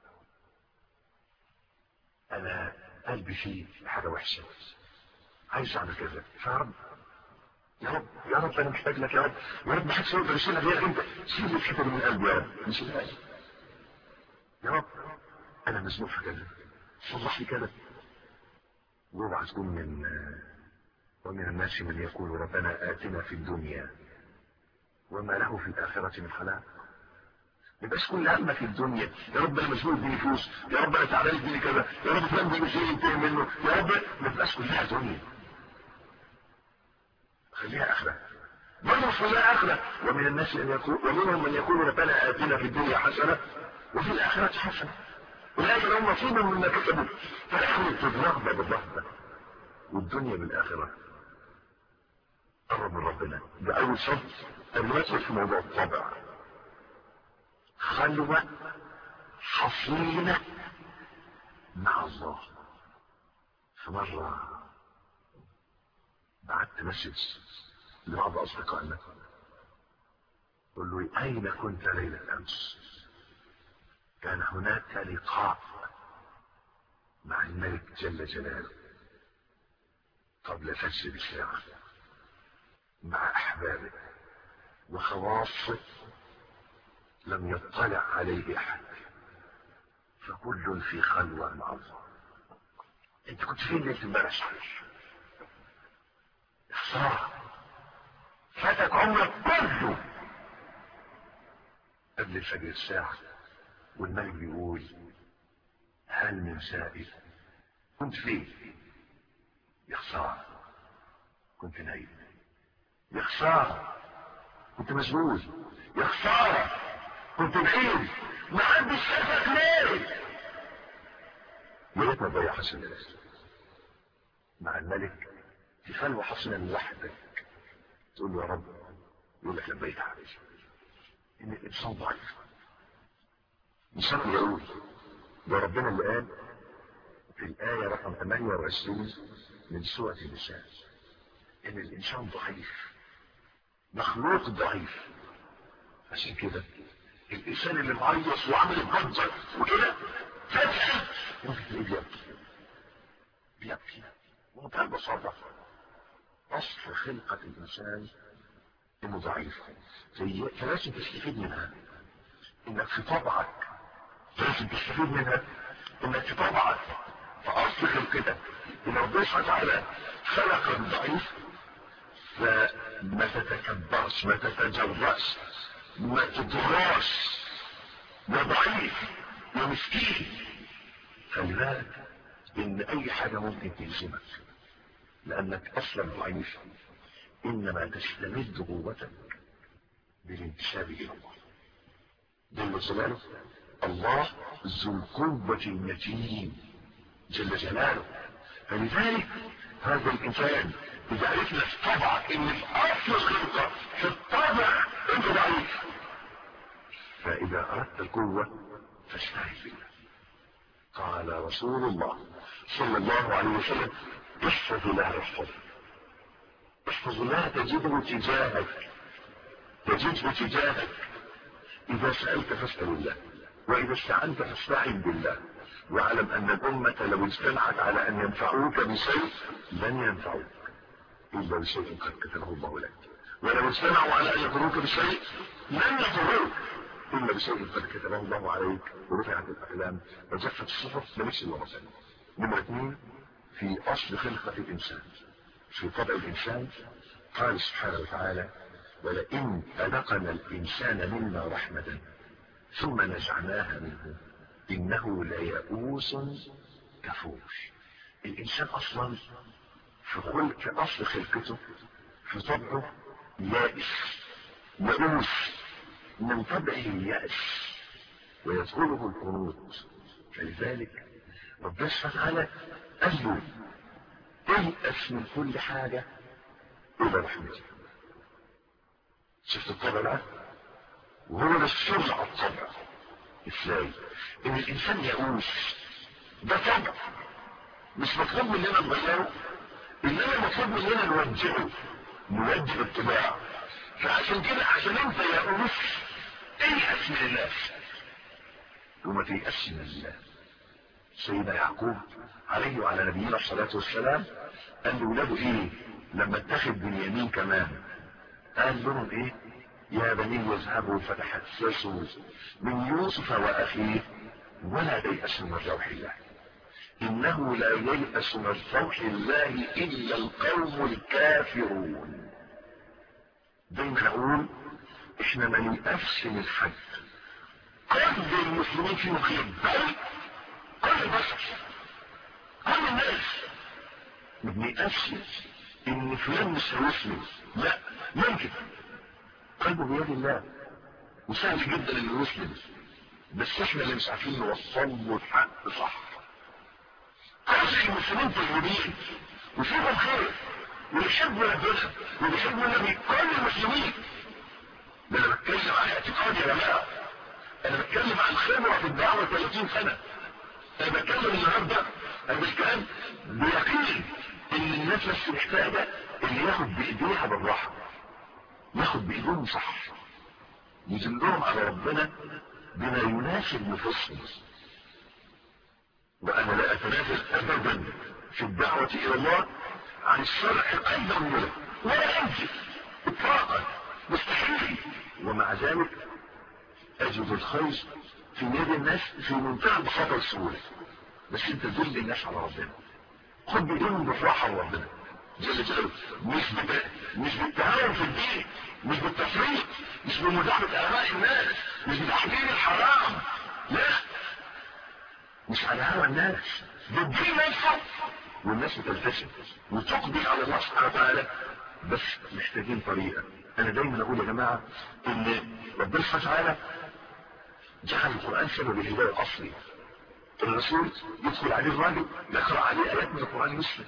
انا قلبي فيه حاجة وحشة عايز اعمل كذا فيا رب يا رب يا رب انا محتاج لك يا رب يا رب ما حدش يقدر يشيلها غيرك انت شيل لي الحته من قلبي يا رب مش الهي يا رب انا مزنوق في كذا صلح لي كذا واوعى تكون من ومن الناس من يقول ربنا اتنا في الدنيا وما له في الاخره من خلاق يبقاش كل همك في الدنيا يا رب انا مشغول اديني فلوس يا رب انا تعبان اديني كذا يا رب فلان دي مش ينتهي منه يا رب ما تبقاش كلها دنيا خليها اخره برضه مش خليها اخره ومن الناس من يقول ومنهم من يقول ربنا اتنا في الدنيا حسنه وفي الاخره حسنه اولئك لهم نصيب مما كسبوا فالاخره الرغبه بالرهبه والدنيا بالاخره قرب من ربنا ده اول شرط ان ندخل في موضوع الطبع خلوة حصينة مع الله في مرة بعت مسج لبعض أصدقائنا قل له أين كنت ليلة أمس كان هناك لقاء مع الملك جل جلاله قبل فجر بساعة مع أحبابه وخواصه لم يطلع عليه احد فكل في خلوة مع الله انت كنت فين ليلة امبارح خسارة فاتك عمرك كله قبل الفجر الساعة والملك بيقول هل من سائل كنت فين يا خسارة كنت نايم يا خسارة كنت مشغول يا خسارة كنت بعيد ما حدش شافك ليه يا ريت ما تضيعش الناس مع الملك في خلوة حصنة لوحدك تقول له يا رب يقول لك لبيك عليك ان الانسان ضعيف انسان يقول ده ربنا اللي قال في الآية رقم 28 من سورة النساء إن الإنسان ضعيف مخلوق ضعيف عشان كده الإنسان اللي معيص وعامل الضجة وكده فجأة ممكن تلاقيه بيبكي بيبكي ومنتهى البساطة أصل خلقة الإنسان إنه ضعيف فلازم تستفيد منها إنك في طبعك لازم تستفيد منها إنك في طبعك فأصل خلقتك إن ربنا سبحانه وتعالى خلقك ضعيف فما تتكبرش ما تتجرأش ما تضراش ده ضعيف ده مسكين خلي بالك ان اي حاجة ممكن تلزمك لانك اصلا ضعيف انما تستمد قوتك بالانتساب الى الله جل جلاله الله ذو القوة المتين جل جلاله فلذلك هذا الانسان اذا عرفنا في طبعك ان في اصل الخلقة في الطبع انت ضعيف فاذا اردت القوة فاستعذ بالله قال رسول الله صلى الله عليه وسلم احفظ الله يحفظك احفظ الله تجده تجاهك تجده تجاهك اذا سألت فاسأل الله واذا استعنت فاستعن بالله واعلم ان الامة لو اجتمعت على ان ينفعوك بشيء لن ينفعوك الا بشيء قد كتبه الله لك ولو اجتمعوا على ان يضروك بشيء لن يضروك الا بشيء قد كتبه الله عليك ورفعت الاقلام وجفت الصحف لمثل الله مثلا نمرة اثنين في اصل خلقة الانسان في طبع الانسان قال سبحانه وتعالى ولئن أذقنا الإنسان منا رحمة ثم نزعناها منه إنه ليئوس كفور الإنسان أصلا في, خلق في أصل خلقته في طبعه يائس يئوس من طبعه اليأس ويدخله القنوط فلذلك ربنا سبحانه وتعالى قال له ايأس من كل حاجة إلى رحمته شفت الطبع ده وهو ده السر على الطبع ازاي ان الانسان يئوس ده طبع مش مطلوب مننا نغيره انما مطلوب مننا نوجهه نوجه الطباع فعشان كده عشان انت يئوس ايأس من الله وما تيأس من الله سيدنا يعقوب عليه وعلى نبينا الصلاة والسلام قال لولاده ايه لما اتخذ بنيامين كمان قال لهم ايه يا بني اذهبوا فتحسسوا من يوسف واخيه ولا تيأسوا من روح الله انه لا ييأس من روح الله الا القوم الكافرون دايما اقول احنا ما نيأسش من حد قلب المسلمين فيهم خير بل كل البشر كل الناس ما بنيأسش ان فلان مش هيسلم لا ممكن قلبه بيد الله وسهل جدا انه يسلم بس احنا اللي مش عارفين نوصل له الحق صح كل المسلمين طيبين وفيهم خير ويحبوا ربنا ويحبوا النبي كل المسلمين ده انا بتكلم عن اعتقاد يا جماعه انا بتكلم عن خبره في الدعوه 30 سنه انا بتكلم النهارده انا بتكلم بيقين ان الناس بس محتاجه اللي ياخد بايديها بالراحه ياخد بايديهم صح يدلهم على ربنا بما يناسب نفوسهم وانا لا اتنازل ابدا في الدعوه الى الله عن الشرع ايضا منه ولا امشي اطلاقا مستحيل ومع ذلك اجد الخير في يد الناس في منتهى البساطه والسهوله بس انت تدل الناس على ربنا خد بايديهم بالراحه لربنا جل جلاله مش بت... مش بالتهاون في الدين مش بالتفريط مش بمداعبة اهواء الناس مش بتحليل الحرام لا مش على هوى الناس بالدين نفسه والناس بتلتزم وتقبل على الله سبحانه وتعالى بس محتاجين طريقه انا دايما اقول يا جماعه ان ربنا سبحانه وتعالى جعل القران سبب الهدايه الاصلي الرسول يدخل عليه الراجل يقرا عليه ايات من القران يسلم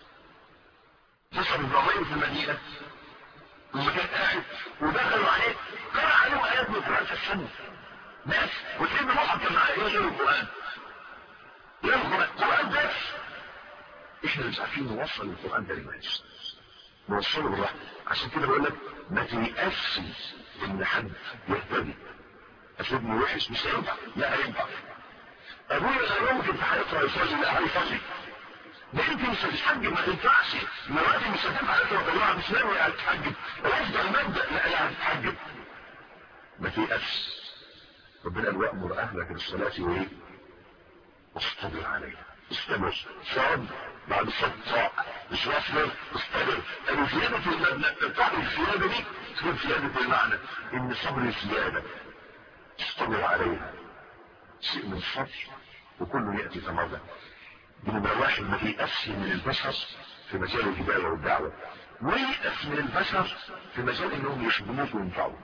تصل الضمائر في المدينه لما كان قاعد ودخلوا عليه قرا عليهم ايات من القران في السنه بس وتلاقي المصحف كان معاه ايه غير القران يلغى القرآن بس احنا مش عارفين نوصل القرآن ده للناس نوصله بالرحمة عشان كده بقول لك ما تيأسش ان حد يهتدي اشوفني وحش مش هينفع لا هينفع ابويا لا يمكن في حياته يصلي لا هيصلي ده انت مش هتتحجب ما تنفعش دلوقتي مش هتنفع انت وطلعها مش ناوي هتتحجب افضل مبدا لا لا هتتحجب ما تيأسش ربنا قال وامر اهلك بالصلاه وايه واصطبر عليها استمر صاد بعد الصداع مش واصبر استمر قالوا زيادة المبنى بتاع الزيادة دي تكون زيادة المعنى ان صبر زيادة استمر عليها شيء من الصبر وكله يأتي ثمرة بنبقى واحد ما ييأسش من البشر في مجال الهداية والدعوة ويأس من البشر في مجال انهم يخدموك وينفعوك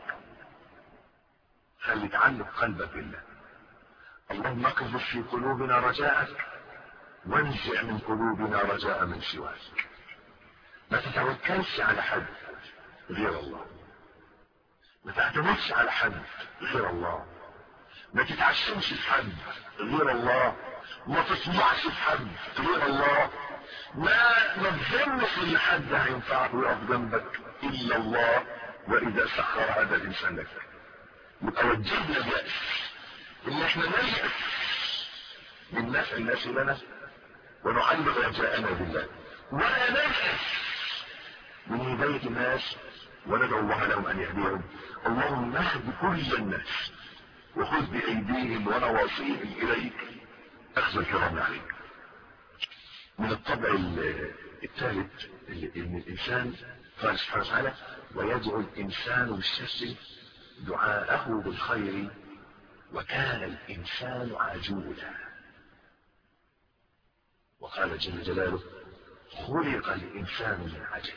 خلي تعلق قلبك بالله اللهم اقذف في قلوبنا رجاءك وانزع من قلوبنا رجاء من سواك ما تتوكلش على حد غير الله ما تعتمدش على حد غير الله ما تتعشمش في حد غير الله ما تطمعش في حد غير الله ما ما تظنش ان حد هينفعك ويقف جنبك الا الله واذا سخر هذا الانسان لك يبقى وجدنا اليأس ان احنا نيأس من نفع الناس لنا ونعلق رجاءنا بالله ولا نيأس من هداية الناس وندعو الله لهم ان يهديهم اللهم اهد كل الناس وخذ بايديهم ونواصيهم اليك اخذ الكرام عليك من الطبع الثالث ان الانسان قال سبحانه وتعالى ويدعو الانسان بالشر دعاءه بالخير وكان الانسان عجولا وقال جل جلاله خلق الانسان من عجل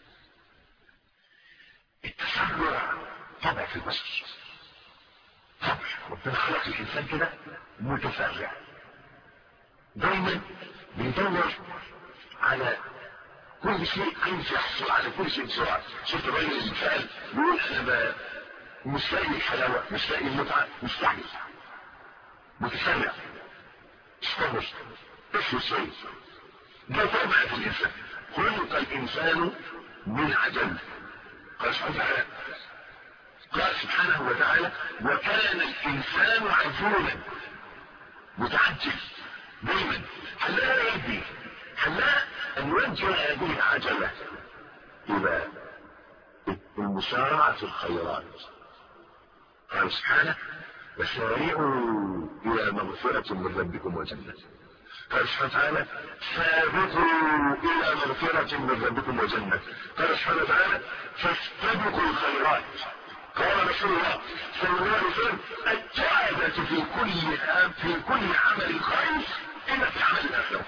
التسرع طبع في البشر طبع ربنا خلق الانسان كده متسرع دايما بيدور على كل شيء عايز يحصل على كل شيء بسرعه شفت الراجل اللي سال بيقول انا مش لاقي الحلاوه مش لاقي المتعه مستعجل متسرع استمر اصبر شويه ده طبع في الانسان خلق الانسان من عجل قال سبحانه وتعالى قال سبحانه وتعالى وكان الانسان عجولا متعجل دايما هنلاقي يدي هنلاقي ان يوجه هذه العجله الى المسارعه في الخيرات قال سبحانه وسارعوا الى مغفره من ربكم وجنه قال سبحانه وتعالى سابقوا الى مغفرة من ربكم وجنة قال سبحانه وتعالى فاستبقوا الخيرات قال رسول الله صلى الله عليه وسلم التعادة في كل في كل عمل خير إلا في عمل الآخرة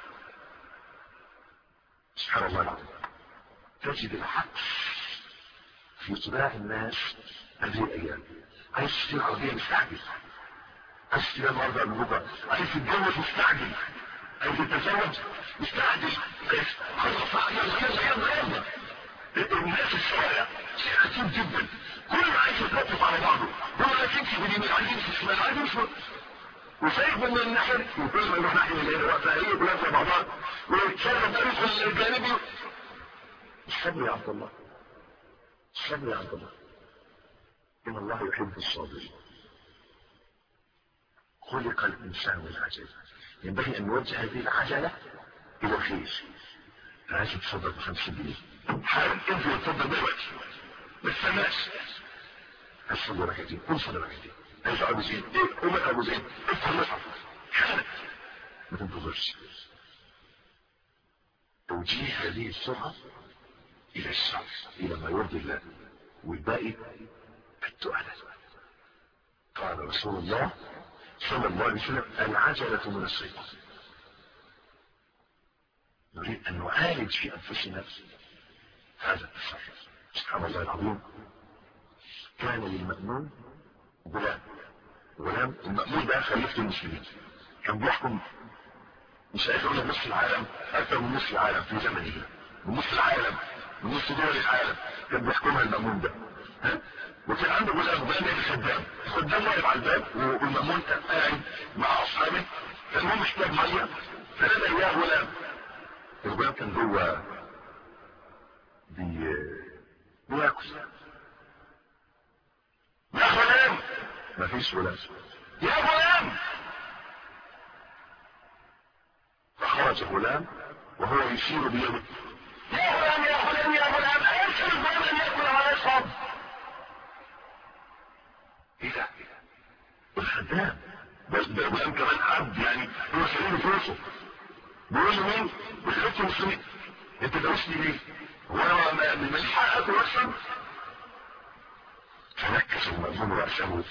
سبحان الله العظيم تجد العكس في طباع الناس هذه الأيام عايز تشتري عربية مستعجل عايز تشتري النهارده من بكره عايز تتجوز مستعجل عايز تتزوج مستعجل خلاص يلا يلا يلا يلا الناس الشوارع شيء عجيب جدا كل عايز يتلطف على بعضه هو لا تمشي باليمين عايز يمشي الشمال عايز يمشي وشايف من الناحية وكل ما يروح ناحية اللي هي وقتها هي كلها في بعضها ويتصرف ده يدخل الجانبي الصبر يا عبد الله الصبر يا عبد الله إن الله يحب الصابرين خلق الإنسان من عجل ينبغي أن نوجه هذه العجلة إلى الخير عايز تصدق بخمسين جنيه حاول انزل تصدق دلوقتي ما تستناش الصلاة ركعتين كل صلاة ركعتين عايز ابو زيد ايه قوم ابو زيد افتح المصحف حالك ما تنتظرش توجيه هذه السرعة الى الشر الى ما يرضي الله والباقي التؤلة قال رسول الله صلى الله عليه وسلم العجلة من الشيطان نريد ان نعالج في انفسنا هذا التصرف سبحان الله العظيم كان للمأمون غلام غلام المأمون ده خليفة المسلمين كان بيحكم مش عايز اقول نصف العالم اكثر من نصف العالم في زمنه من نصف العالم من نصف دول العالم كان بيحكمها المأمون ده ها وكان عنده غلام غلام يعني خدام الخدام واقف على الباب والمأمون كان قاعد مع اصحابه فالمهم محتاج ميه فنادى يا غلام الغلام كان جوه بي بياكل يا غلام مفيش غلام يا غلام فخرج غلام وهو يشير بيده يا غلام يا غلام يا غلام أيمكن الغلام أن يأكل ولا يشرب ايه ده الخدام بس ده غلام كمان عبد يعني هو سليم فلوسه بيقول له مين بخدمة المسلمين انت درستني ليه هو من حقك واشرب فنكس المأمون رأسه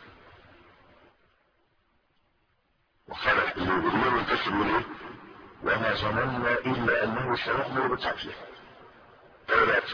وقال الغلام الكسر من ايه وما ظننا الا انه سيأمر بالتعفيف ثلاث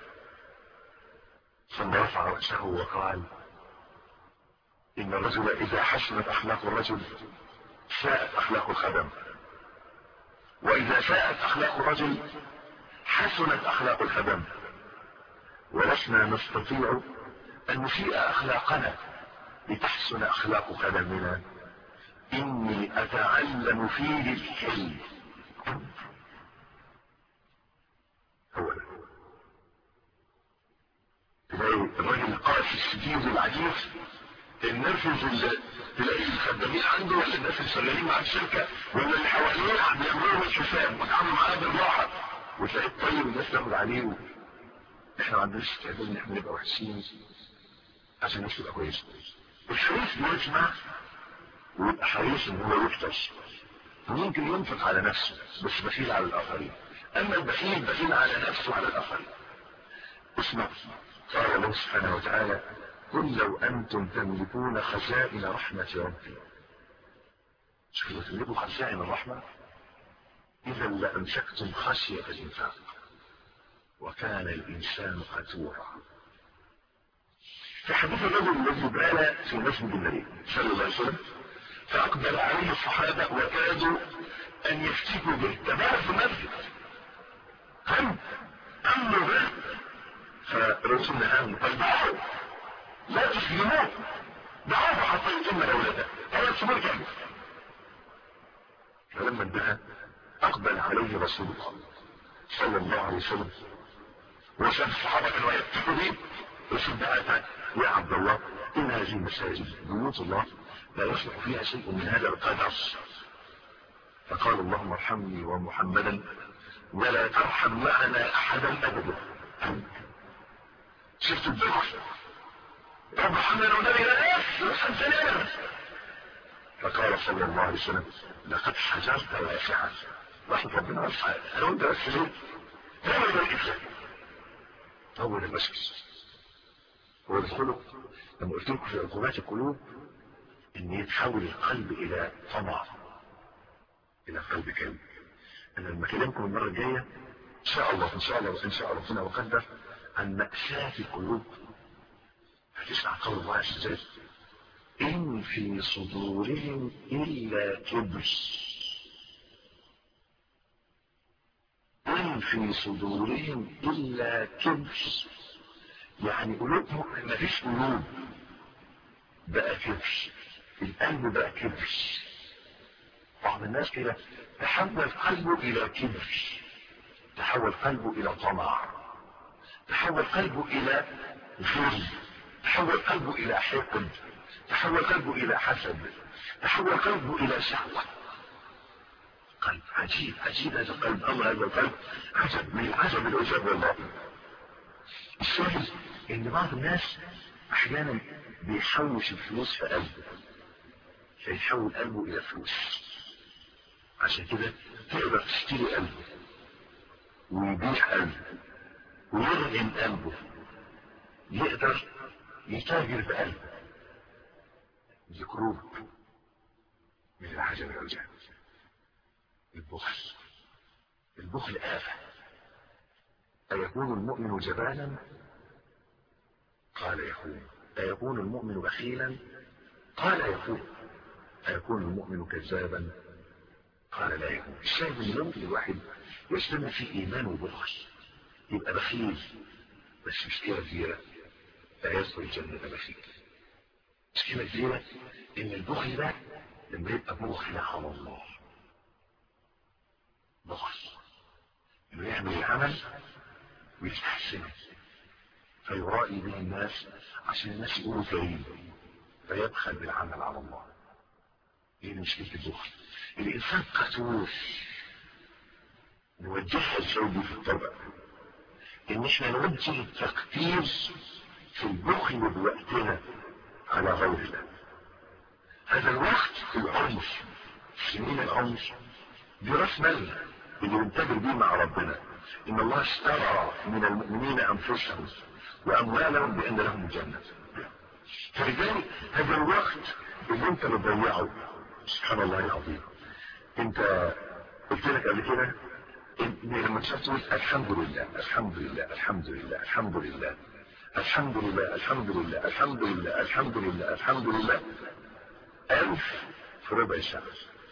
ثم رفع رأسه وقال ان الرجل اذا حسنت اخلاق الرجل ساءت اخلاق الخدم واذا ساءت اخلاق الرجل حسنت اخلاق الخدم ولسنا نستطيع ان نسيء اخلاقنا لتحسن اخلاق خدمنا اني اتعلم فيه الحلم هو ده تلاقي الراجل القاسي الشديد العجيب النرفز اللي تلاقي الخدامين عنده ولا الناس اللي شغالين مع الشركه ولا اللي حواليه بيعملوا له الحساب ويتعاملوا معاه بالراحه وتلاقيه الطيب الناس تاخد عليه و... احنا ما عندناش استعداد ان احنا نبقى وحشين عشان الناس تبقى كويسه الحريص بيسمع ويبقى حريص ان هو يفتش ممكن ينفق على نفسه بس بخيل على الاخرين اما البخيل بخيل على نفسه وعلى الاخرين اسمع قال الله سبحانه وتعالى قل لو انتم تملكون خزائن رحمة ربي شوفوا تملكوا خزائن الرحمة اذا لامسكتم خشية الانفاق وكان الانسان قتورا في حديث الرجل الذي بال في مسجد النبي صلى الله عليه وسلم فاقبل عليه الصحابة وكادوا ان يفتكوا به تبارك في المسجد هم امر به فالرسول نهاهم قال دعوا لا تسلموه دعوه حتى يتم الاولاد هذا السبور كامل فلما انتهى اقبل عليه رسول الله صلى الله عليه وسلم وشاف الصحابة كانوا يفتكوا به رسول دعاء يا عبد الله ان هذه المساجد بيوت الله لا يصلح فيها شيء من هذا القدر فقال اللهم ارحمني ومحمدا ولا ترحم معنا احدا ابدا شفت الذكر رب محمد والنبي لا يرحم سلامه فقال صلى الله عليه وسلم لقد حجرت واسعا رحمة ربنا واسعا انا وانت بس ليه تعمل الاسلام اول المسجد ويدخلوا لما قلت لكم في عقوبات القلوب ان يتحول القلب الى طمع الى قلب كامل انا لما اكلمكم المره الجايه ان شاء الله ان شاء الله وان شاء ربنا وقدر عن مأساة القلوب هتسمع قول الله عز وجل ان في صدورهم الا كبر ان في صدورهم الا كبر يعني قلوبهم ما فيش قلوب بقى كبر القلب بقى كبر بعض الناس كده تحول قلبه الى كبر تحول قلبه الى طمع تحول قلبه الى ظلم تحول قلبه الى حقد تحول قلبه الى حسد تحول قلبه الى شهوة قلب عجيب عجيب هذا القلب امر هذا القلب عجب من العجب العجاب والله السؤال ان بعض الناس احيانا بيحوش الفلوس في قلبه فيحول قلبه الى فلوس عشان كده تقدر تشتري قلبه ويبيع قلبه ويرغم قلبه يقدر يتاجر بقلبه ذكروه من العجب العجاب البخل البخل آفة أيكون المؤمن جبانا قال يكون أيكون المؤمن بخيلا قال يكون أيكون المؤمن كذابا قال لا يكون الشاهد ان ممكن الواحد يجتمع في ايمان وبخل يبقى بخيل بس مشكلة كبيرة لا يدخل الجنة بخيل مشكلة كبيرة ان البخل ده لما يبقى بخل على الله بخل انه يعمل العمل ويستحسنه فيرائي به الناس عشان الناس يقولوا كريم فيبخل بالعمل على الله ايه مشكلة البخل الانسان قتول نوجهها ازاي في الطبع ان احنا نوجه التقدير في البخل بوقتنا على غيرنا هذا الوقت في العمر سنين العمر دي راس مالنا اللي بنتاجر بيه مع ربنا ان الله اشترى من المؤمنين انفسهم واموالهم بان لهم الجنه فلذلك هذا الوقت اللي انت بتضيعه سبحان الله العظيم انت قلت لك قبل كده ان لما تشوف تقول الحمد لله الحمد لله الحمد لله الحمد لله الحمد لله الحمد لله الحمد لله الحمد لله الحمد لله ألف في ربع ساعة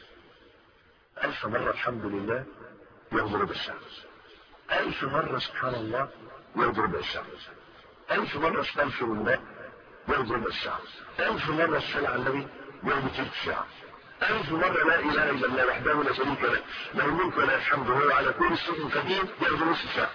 ألف مرة الحمد لله ياخد ربع ساعة ألف مرة سبحان الله ياخد ربع ساعة ألف مرة استغفر الله ياخد ربع ساعة ألف مرة الصلاة على النبي ياخد ثلث ساعة ألف مرة لا إله إلا الله وحده لا شريك له له الملك ولا الحمد هو على كل شيء قدير ياخد نص ساعة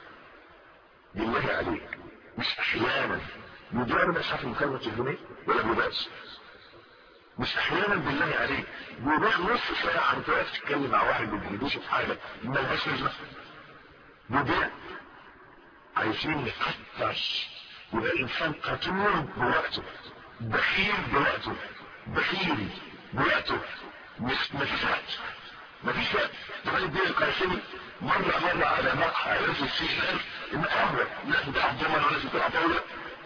بالله عليك مش أحيانا مجرد بس عارف مكالمة الجنيه ولا بباس مش احيانا بالله عليك بيضيع نص ساعة انت واقف تتكلم مع واحد ما بيجيبوش في حاجة ملهاش لازمة بيضيع عايزين نقطر يبقى الانسان قتول بوقته بخيل بوقته بخيل بوقته مش مفيش وقت مفيش وقت تبقى الدين القاسمي مرة مرة على مقهى عرف السيئات ان امر لازم تلعب ضمن ولازم تلعب طاولة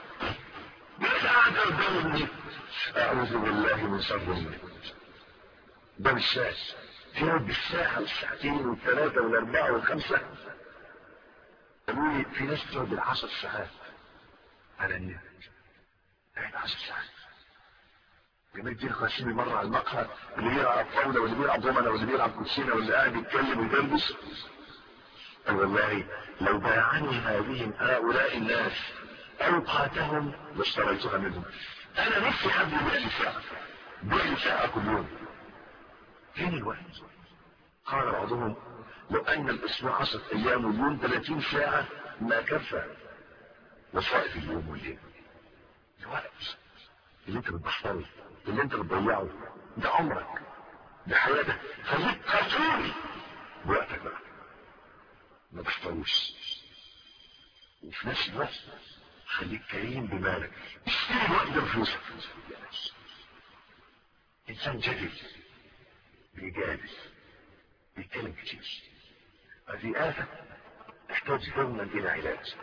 بس قاعد قدام النت اعوذ بالله من شر النت ده مش ساعة تقعد بالساعة والساعتين والثلاثة والأربعة والخمسة قالوا لي في ناس بتقعد بالعشر ساعات على النت قاعد عشر ساعات جميل الدين القاسمي مرة على المقهى اللي بيلعب طاولة واللي بيلعب ضمنة واللي بيلعب كوتشينة واللي قاعد يتكلم ويدردش قال والله لو باعني هذه هؤلاء الناس اوقاتهم لاشتريتها منهم انا نفسي حد يبيع لي ساعة بيع لي ساعة كل يوم فين الوقت قال بعضهم لو ان الاسبوع عشرة ايام واليوم 30 ساعة ما كفى وصائف اليوم والليل الوقت اللي انت بتبحثه اللي انت بتضيعه ده عمرك ده حياتك خليك قتول بوقتك بقى ما تحتوش وفي نفس الوقت خليك كريم بمالك اشتري الوقت ده بفلوسك انسان جديد بيجادل بيتكلم كتير هذه آفة تحتاج دوما إلى علاج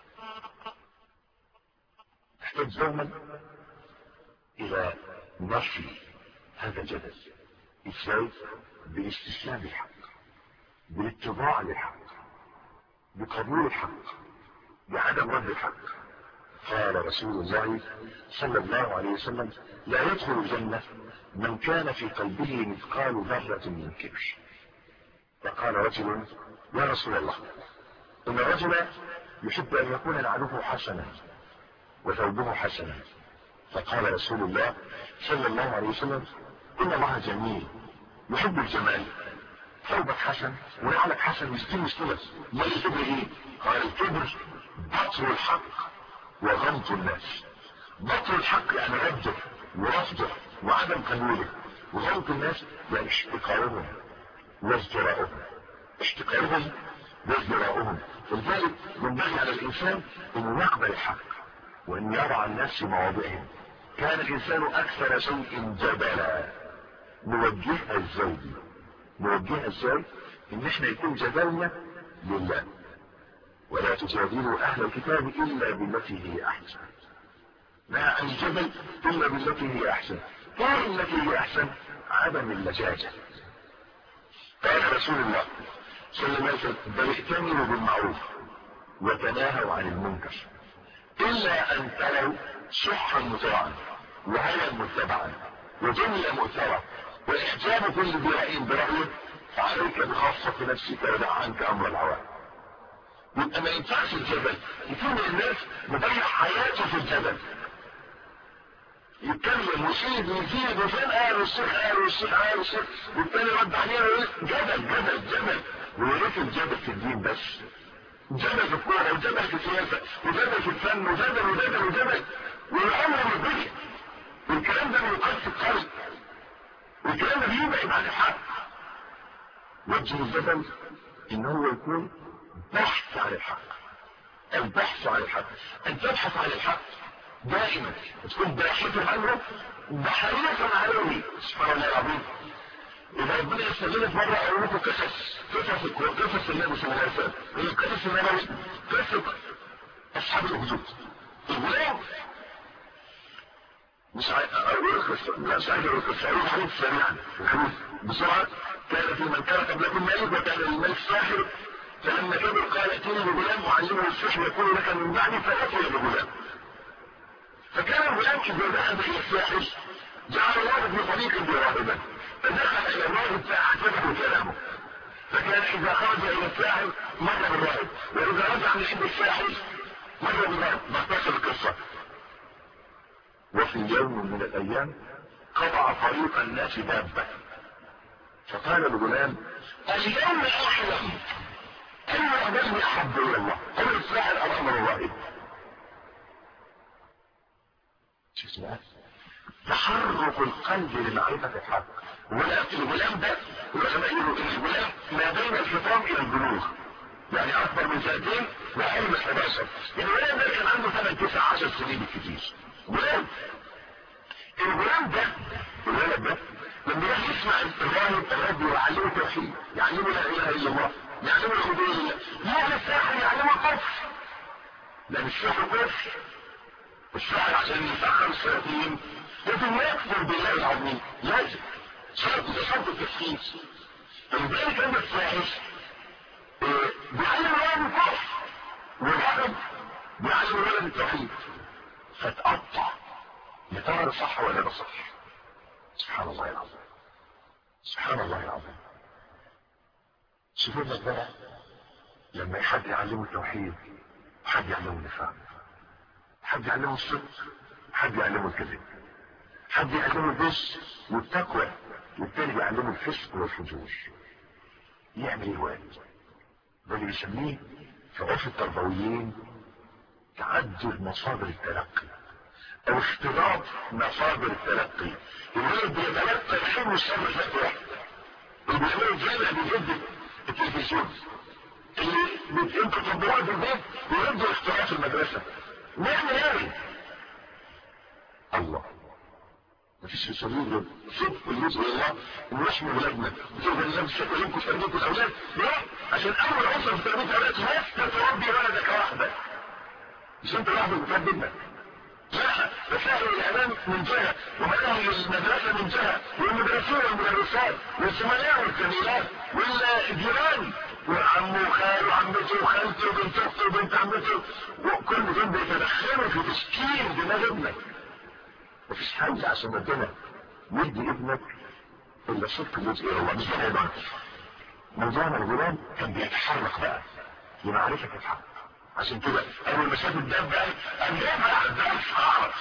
تحتاج دوما إلى نفي هذا الجدل ازاي بالاستسلام للحق بالاتباع للحق بقبول الحق بعدم رد الحق قال رسول الله صلى الله عليه وسلم لا يدخل الجنة من كان في قلبه مثقال ذرة من كبر فقال رجل يا رسول الله إن الرجل يحب أن يكون نعله حسنا وثوبه حسنا فقال رسول الله صلى الله عليه وسلم إن الله جميل يحب الجمال ثوبك حسن ونعلك حسن مش دي مشكلة ما الكبر ايه قال الكبر بطر الحق وغمط الناس بطر الحق يعني رده ورفضه وعدم قبوله وغمط الناس يعني اشتقارهم وازدراءهم اشتقارهم وازدراءهم ولذلك ينبغي على الانسان انه يقبل الحق وان يضع الناس في مواضعهم كان الانسان اكثر شيء جدلا نوجهها ازاي دي نوجهها ازاي ان احنا يكون جدلنا لله ولا تجادلوا اهل الكتاب الا بالتي هي احسن لا عن الجبل الا بالتي هي احسن قال التي هي احسن عدم اللجاجة قال رسول الله صلى الله عليه وسلم بل ائتمروا بالمعروف وتناهوا عن المنكر الا ان تروا شحا مطاعا وهوى متبعا وجملة مؤثرة واحجاب كل ذي رأي برأيه فعليك بخاصة نفسك ودع عنك امر العوام يبقى ما ينفعش الجبل يكون الناس مضيع حياته في الجبل يتكلم ويشيد ويزيد وفين قال والشيخ قال والشيخ قال والشيخ والتاني رد عليه ويقول جبل جبل جبل وليس الجبل في الدين بس جبل في الكوره وجبل في السياسه وجبل في الفن وجبل وجبل وجبل والامر بالبشر والكلام ده بيقص القلب والكلام ده بيبعد عن الحق وجه الجبل ان هو يكون بحث عن الحق البحث عن الحق ان تبحث عن الحق دائما تكون باحثا عنه بحريصا عليه سبحان الله العظيم اذا ربنا يستغلك مره اقول لكم قصص قصص قصص النبي صلى الله عليه وسلم القصص النبوي قصه اصحاب الهدوء الغلام مش عايز اقول القصه لا مش عايز اقول القصه اقول الحديث سريعا الحديث بسرعه كان في من كان قبلكم ملك وكان الملك ساحر فلما كبر قال ائتوني بغلام معلمه السحر يكون لك من بعدي فاتي بغلام فكان الغلام اذا دخل به الساحر جعل الله ابن طريق براهبا فدخل الى الراهب فاعجبه كلامه فكان اذا خرج الى الساحر مر بالراهب واذا رجع من عند الساحر مر بالراهب باختصر القصه وفي يوم من الايام قطع طريق الناس دابه فقال الغلام اليوم احلم ان عبدني احب الى الله هو الساحر امر الراهب شفت بقى تحرك القلب لمعرفة الحق والغلام ده العلماء يقولوا الغلام ما بين الفطام الى البلوغ يعني اكبر من سنتين وحلم 11 الغلام ده كان عنده 8 9 10 سنين بالكثير غلام الغلام ده الولد ده لما يروح يسمع الراهب الرب يعلمه التوحيد يعلمه لا اله الا الله يعلمه العبوديه يروح الساحر يعلمه الكفر لا مش سحر كفر الشاعر عشان يفخر الشياطين لازم يكفر بالله العظيم لازم شرط ده شرط التفكير فلذلك ان الساحر بيعلم الولد الكفر والرغب بيعلم الولد التوحيد فتقطع يا ترى ده صح ولا ده صح سبحان الله العظيم سبحان الله العظيم شوفوا لك بقى لما حد يعلمه التوحيد حد يعلمه النفاق حد يعلمه الصدق حد يعلمه الكذب حد يعلمه البس والتقوى والتاني يعلمه الفسق والفجور يعمل ايه الوالد ده اللي بيسميه في عرف التربويين تعدد مصادر التلقي او اختلاط مصادر التلقي الولد بيتلقى الخير والشر في وقت واحد اللي بيعملوا الجامع بيجد التلفزيون اللي بينتوا تطبيقات في البيت بيردوا اختلاط المدرسه نعمل ايه الله مفيش في سبيل صدق الرزق لله ونحمي ولادنا وتقول الله مش هتكلمكم تربية الاولاد لا عشان اول عنصر في تربية الاولاد نفسك تربي ولدك واحدة مش انت لوحدك بتربي ابنك لا مسائل الاعلام من جهة ومناهج المدرسة من جهة والمدرسين والمدرسات والزملاء والزميلات والجيران وعمه وخاله وعمته وخالته وبنت اخته وبنت عمته وكل دول بيتدخلوا في تشكيل دماغ ابنك مفيش حاجة عشان ربنا يدي ابنك الا صدق الجزء الى الله مش ده موضوع موضوعنا الغلام كان بيتحرك بقى لمعرفة الحق عشان كده اول ما شاف الدب قال ان يبقى الدب اعرف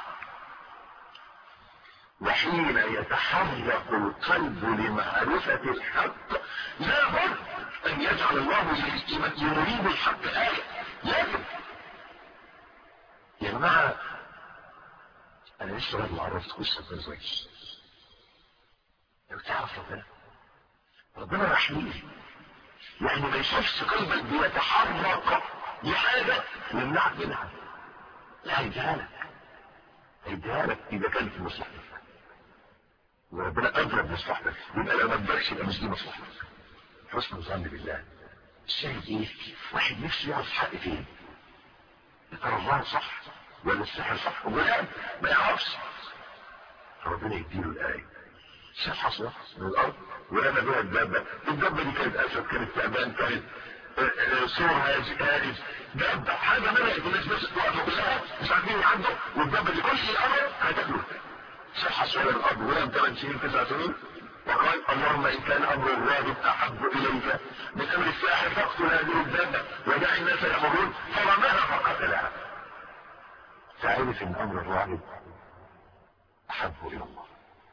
وحين يتحرك القلب لمعرفة الحق لابد ان يجعل الله يريد الحق آية لازم يا جماعة انا لسه راجل عرفت قصة بن زويس لو تعرف ربنا ربنا رحيم يعني ما يشوفش قلبك بيتحرك لحاجة يمنعك منها لا هيديها لك هيديها لك اذا كان في مصلحتك وربنا اضرب مصلحتك يبقى لو ما ادكش يبقى مش دي مصلحتك حسن الظن بالله الشاهد ايه واحد نفسه يعرف الحق فين يا ترى الله صح ولا السحر صح ولا ما يعرفش ربنا يديله الايه شاف حصل من الارض ورمى بها الدابه الدابه دي كانت اسد كانت تعبان كانت صور هارج دابه حاجه منها الناس بس تقعد كلها مش عارفين يعدوا والدابه دي كل الامر هتاكله شاف حصل من الارض ورمى 8 سنين 9 سنين وقال اللهم ان كان امر الراغب احب اليك من امر الساحر فاقتل هذه الدابه ودع الناس يامرون فرماها فقتلها فعرف ان امر الراغب احب الى الله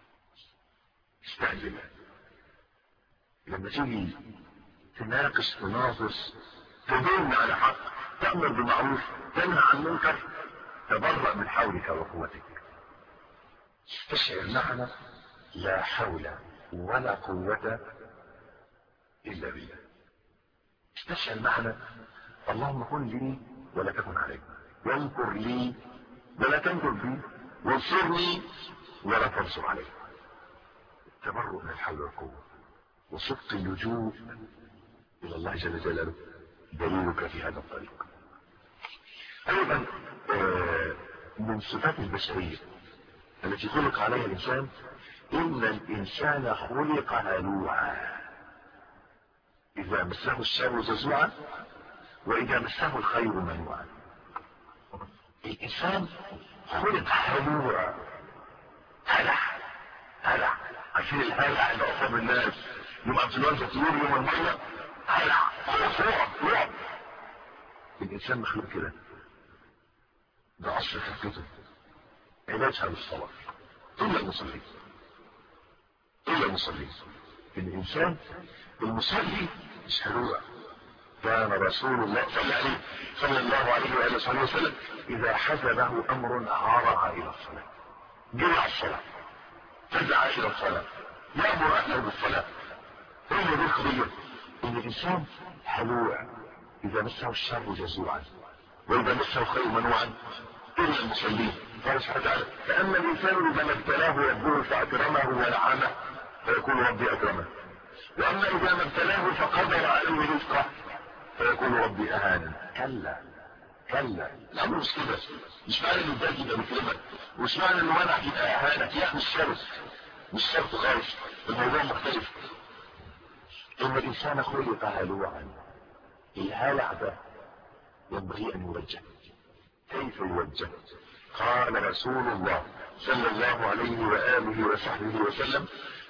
استعجل لما تيجي تناقش تناقش تدل على حق تأمر بالمعروف تنهى عن المنكر تبرأ من حولك وقوتك استشعر معنى لا حول ولا قوة إلا بالله استشعر معنى اللهم كن لي ولا تكن علي وانكر لي ولا تنكر بي وانصرني ولا تنصر علي التبرؤ من الحول والقوة وصدق اللجوء إلى الله جل جلاله دليلك في هذا الطريق أيضا من صفات البشرية التي خلق عليها الإنسان إن الإنسان خلق هلوعا إذا مسه الشر جزوعا وإذا مسه الخير منوعا الإنسان خلق هلوعا هلع هلع عشان الهلع اللي أصاب الناس يوم أنفلونزا طيور يوم المية هلع خلاص رعب رعب الإنسان مخلوق كده ده أصل خلقته علاجها بالصلاة إلا المصلين إلا المصلين الإنسان المصلي مش هلوع كان رسول الله صلى عليه صلى الله عليه وآله وصحبه وسلم إذا حزبه أمر عرع إلى الصلاة جمع الصلاة فزع إلى الصلاة يأمر أهله بالصلاة هي دي القضية إن الإنسان هلوع إذا مسه الشر جزوعا وإذا مسه الخير منوعا إلا المصلين قال سبحانه وتعالى فأما الإنسان إذا ما ابتلاه ربه فأكرمه ونعمه فيقول ربي أكرمه وأما إذا ما ابتلاه فقدر عليه رزقه فيقول ربي أهانا كلا كلا الأمر مش كده مش معنى إنه الداج يبقى مكرمك ومش معنى إنه منع يبقى أهانك لا مش شرط مش شرط خالص الموضوع مختلف إن الإنسان خلق هلوعا الهلع ده ينبغي أن يوجه كيف يوجه قال رسول الله صلى الله عليه وآله وصحبه وسلم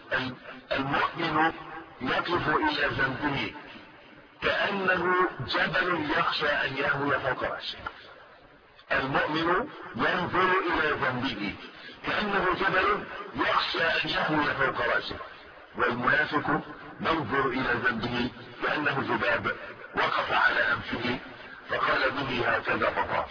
المؤمن يقف إلى ذنبه كأنه جبل يخشى أن يهوي فوق رأسه المؤمن ينظر إلى ذنبه كأنه جبل يخشى أن يهوي فوق رأسه والمنافق ينظر إلى ذنبه كأنه ذباب وقف على أنفه فقال به هكذا فطاف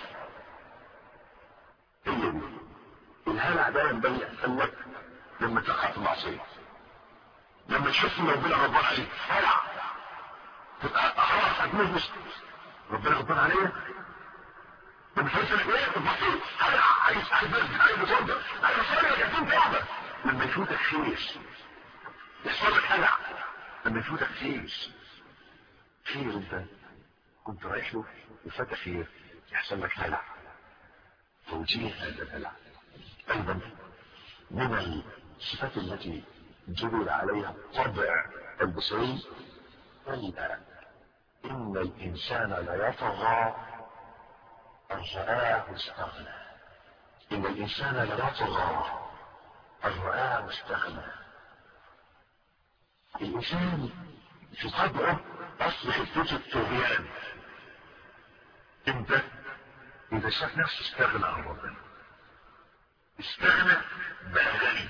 هي دي الهلع ده ينبغي أن لك لما تقع في معصية لما تشوف ان ربنا غضبان عليك هلع تبقى خلاص هتموت ربنا غضبان عليا لما تحس انك ايه تبقى هلع عايز عايز عايز تصدق عايز تصدق يكون توبه لما يفوتك خير يحصل لك هلع لما يفوتك خير خير انت كنت رايح له وفاتك خير يحصل لك هلع توجيه هذا الهلع ايضا من الصفات التي جبل عليها الطبع البصري قيل ان الانسان ليطغى ان رآه استغنى ان الانسان ليطغى ان رآه استغنى الانسان في طبعه اصل خفته الطغيان امتى اذا شاف نفسه استغنى عن ربنا استغنى بقى غني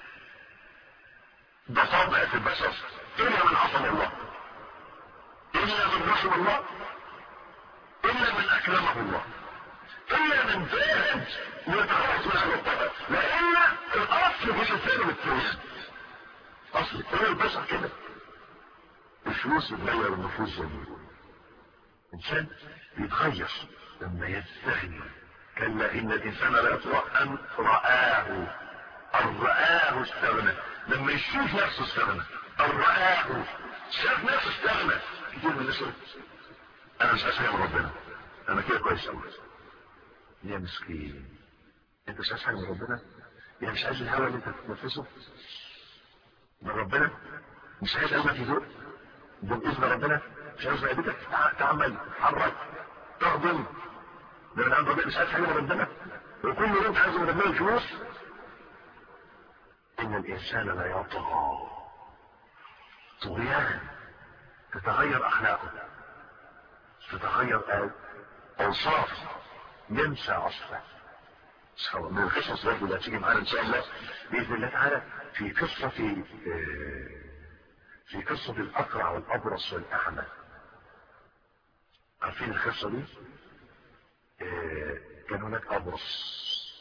ده طبع في البشر الا من عصم الله الا من رحم الله الا من اكرمه الله الا من زاهد ويتخلص من هذا الطبع والا الاصل في الانسان بالتوحيد اصل كل البشر كده الفلوس بتغير النفوس جميل الانسان بيتغير لما يستغني كلا ان الانسان لا يطرح ان رآه ان رآه استغنى لما يشوف نفسه استغنى ان رآه شاف نفسه استغنى كتير من الناس انا مش عايز حاجه من ربنا انا كده كويس قوي يا مسكين انت مش عايز حاجه من ربنا يعني مش عايز الهواء اللي انت تتنفسه من ربنا مش عايز قلبك يدق ده باذن ربنا مش عايز معدتك تعمل تتحرك تهضم ده من عند ربنا مش عايز حاجه من ربنا وكل اللي انت عايزه من ربنا الفلوس ان الانسان لا يطغى طغيان تتغير اخلاقه تتغير اوصافه ينسى اصله من القصص برضه اللي هتيجي معانا ان شاء الله باذن الله تعالى في قصه في قصه الاقرع والابرص والاعمى عارفين القصه دي كان هناك ابرص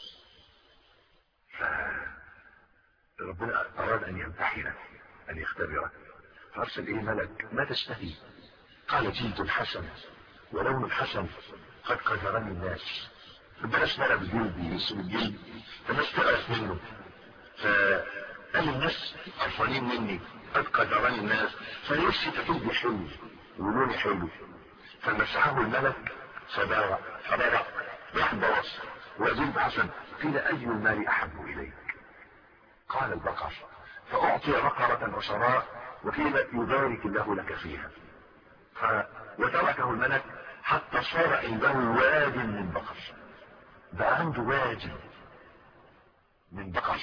فربنا اراد ان يمتحنه ان يختبره فارسل ايه ملك ما تشتهي قال جلد حسن ولون حسن قد قدرني الناس بلاش ملك جلدي يسوي الجلد فالناس تقرف منه فقال الناس قرفانين مني قد قدرني الناس فنفسي تجد حلو ولوني حلو فمسحه الملك فبرأ فبرأ راح برص وجلد حسن قيل اي المال احب اليك قال البقر فاعطي بقرة وشراء وقيل يبارك الله لك فيها ف... وتركه الملك حتى صار عنده واد من بقر بقى عنده وادي من بقر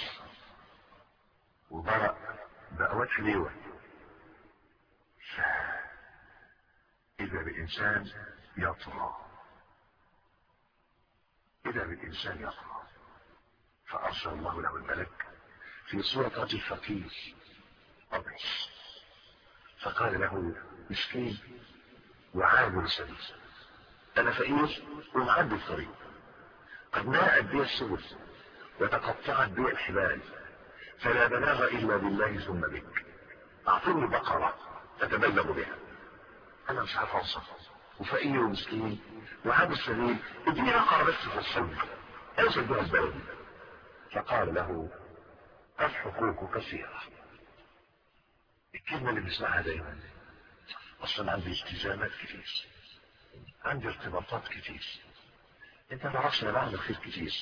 وبرأ بقى واد حليوة ف... إذا بالإنسان يطغى إذا بالإنسان يطغى فأرسل الله له الملك في صورة رجل فقير أبرص فقال له مسكين وعابر سبيل أنا فقير ومعدي الطريق قد ناءت بي السبل وتقطعت بي الحبال فلا بلاغ إلا بالله ثم بك أعطني بقرة أتبلغ بها أنا مش عارف أوصف وفقير ومسكين وعابر سبيل اديني بقرة بس في الصدق أوصل بها البلد فقال له الحقوق كثيرة الكلمة اللي بنسمعها دايما اصلا عندي التزامات كتير عندي ارتباطات كتير انت ما تعرفش انا بعمل خير كتير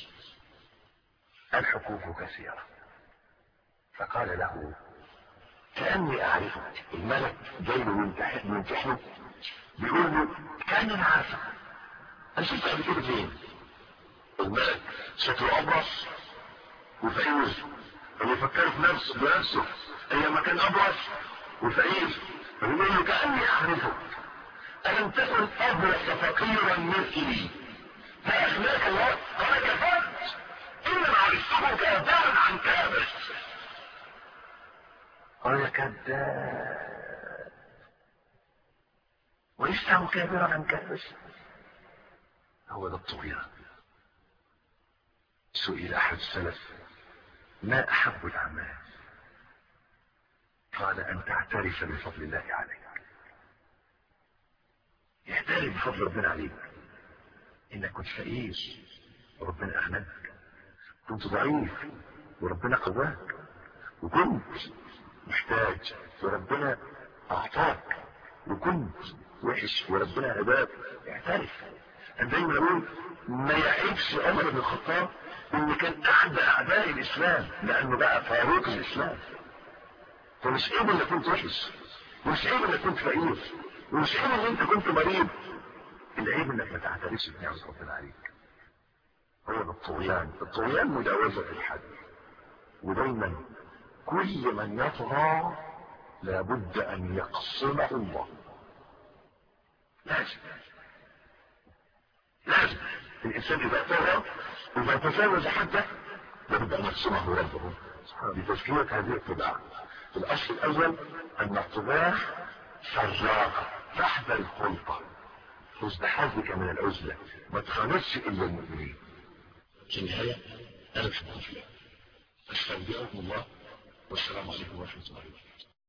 الحقوق كثيرة فقال له كأني أعرفك الملك جاي له يمتحنه بيقول له كأني أنا عارفك أنا شفت قبل كده فين الملك شكله أبرص وفقير اللي يفكر في نفسه بنفسه ايام كان ابرص وفقير فبيقول له كاني اعرفك الم تكن ابرص فقيرا مثلي فاخلاك الله قال كفرت انما عرفته كذابا عن كابر قال كذاب ويفتح كابرا عن كابر هو ده الطغيان سئل احد السلف ما احب الاعمال قال ان تعترف بفضل الله عليك يعترف بفضل ربنا عليك انك كنت فقير وربنا اغناك كنت ضعيف وربنا قواك وكنت محتاج وربنا اعطاك وكنت وحش وربنا هداك اعترف انا دايما اقول ما يعيبش عمر بن الخطاب ان كان احد اعداء الاسلام لانه بقى فاروق الاسلام فمش عيب انك كنت وحش مش عيب انك كنت فقير ومش عيب ان انت كنت مريض العيب انك ما تعترفش بنعمة ربنا عليك هو ده الطغيان الطغيان مجاوزة الحد ودايما كل من يطغى لابد ان يقصمه الله لازم لازم الانسان اذا طغى اذا تجاوز حده لابد ان يقصمه ربه لتزكية هذه الطباع الاصل الاول ان الطباع سراقة تحت الخلطة خذ بحظك من العزلة ما تخلصش الا المؤمنين في النهاية انا مش مغفلة استودعكم الله والسلام عليكم ورحمة الله وبركاته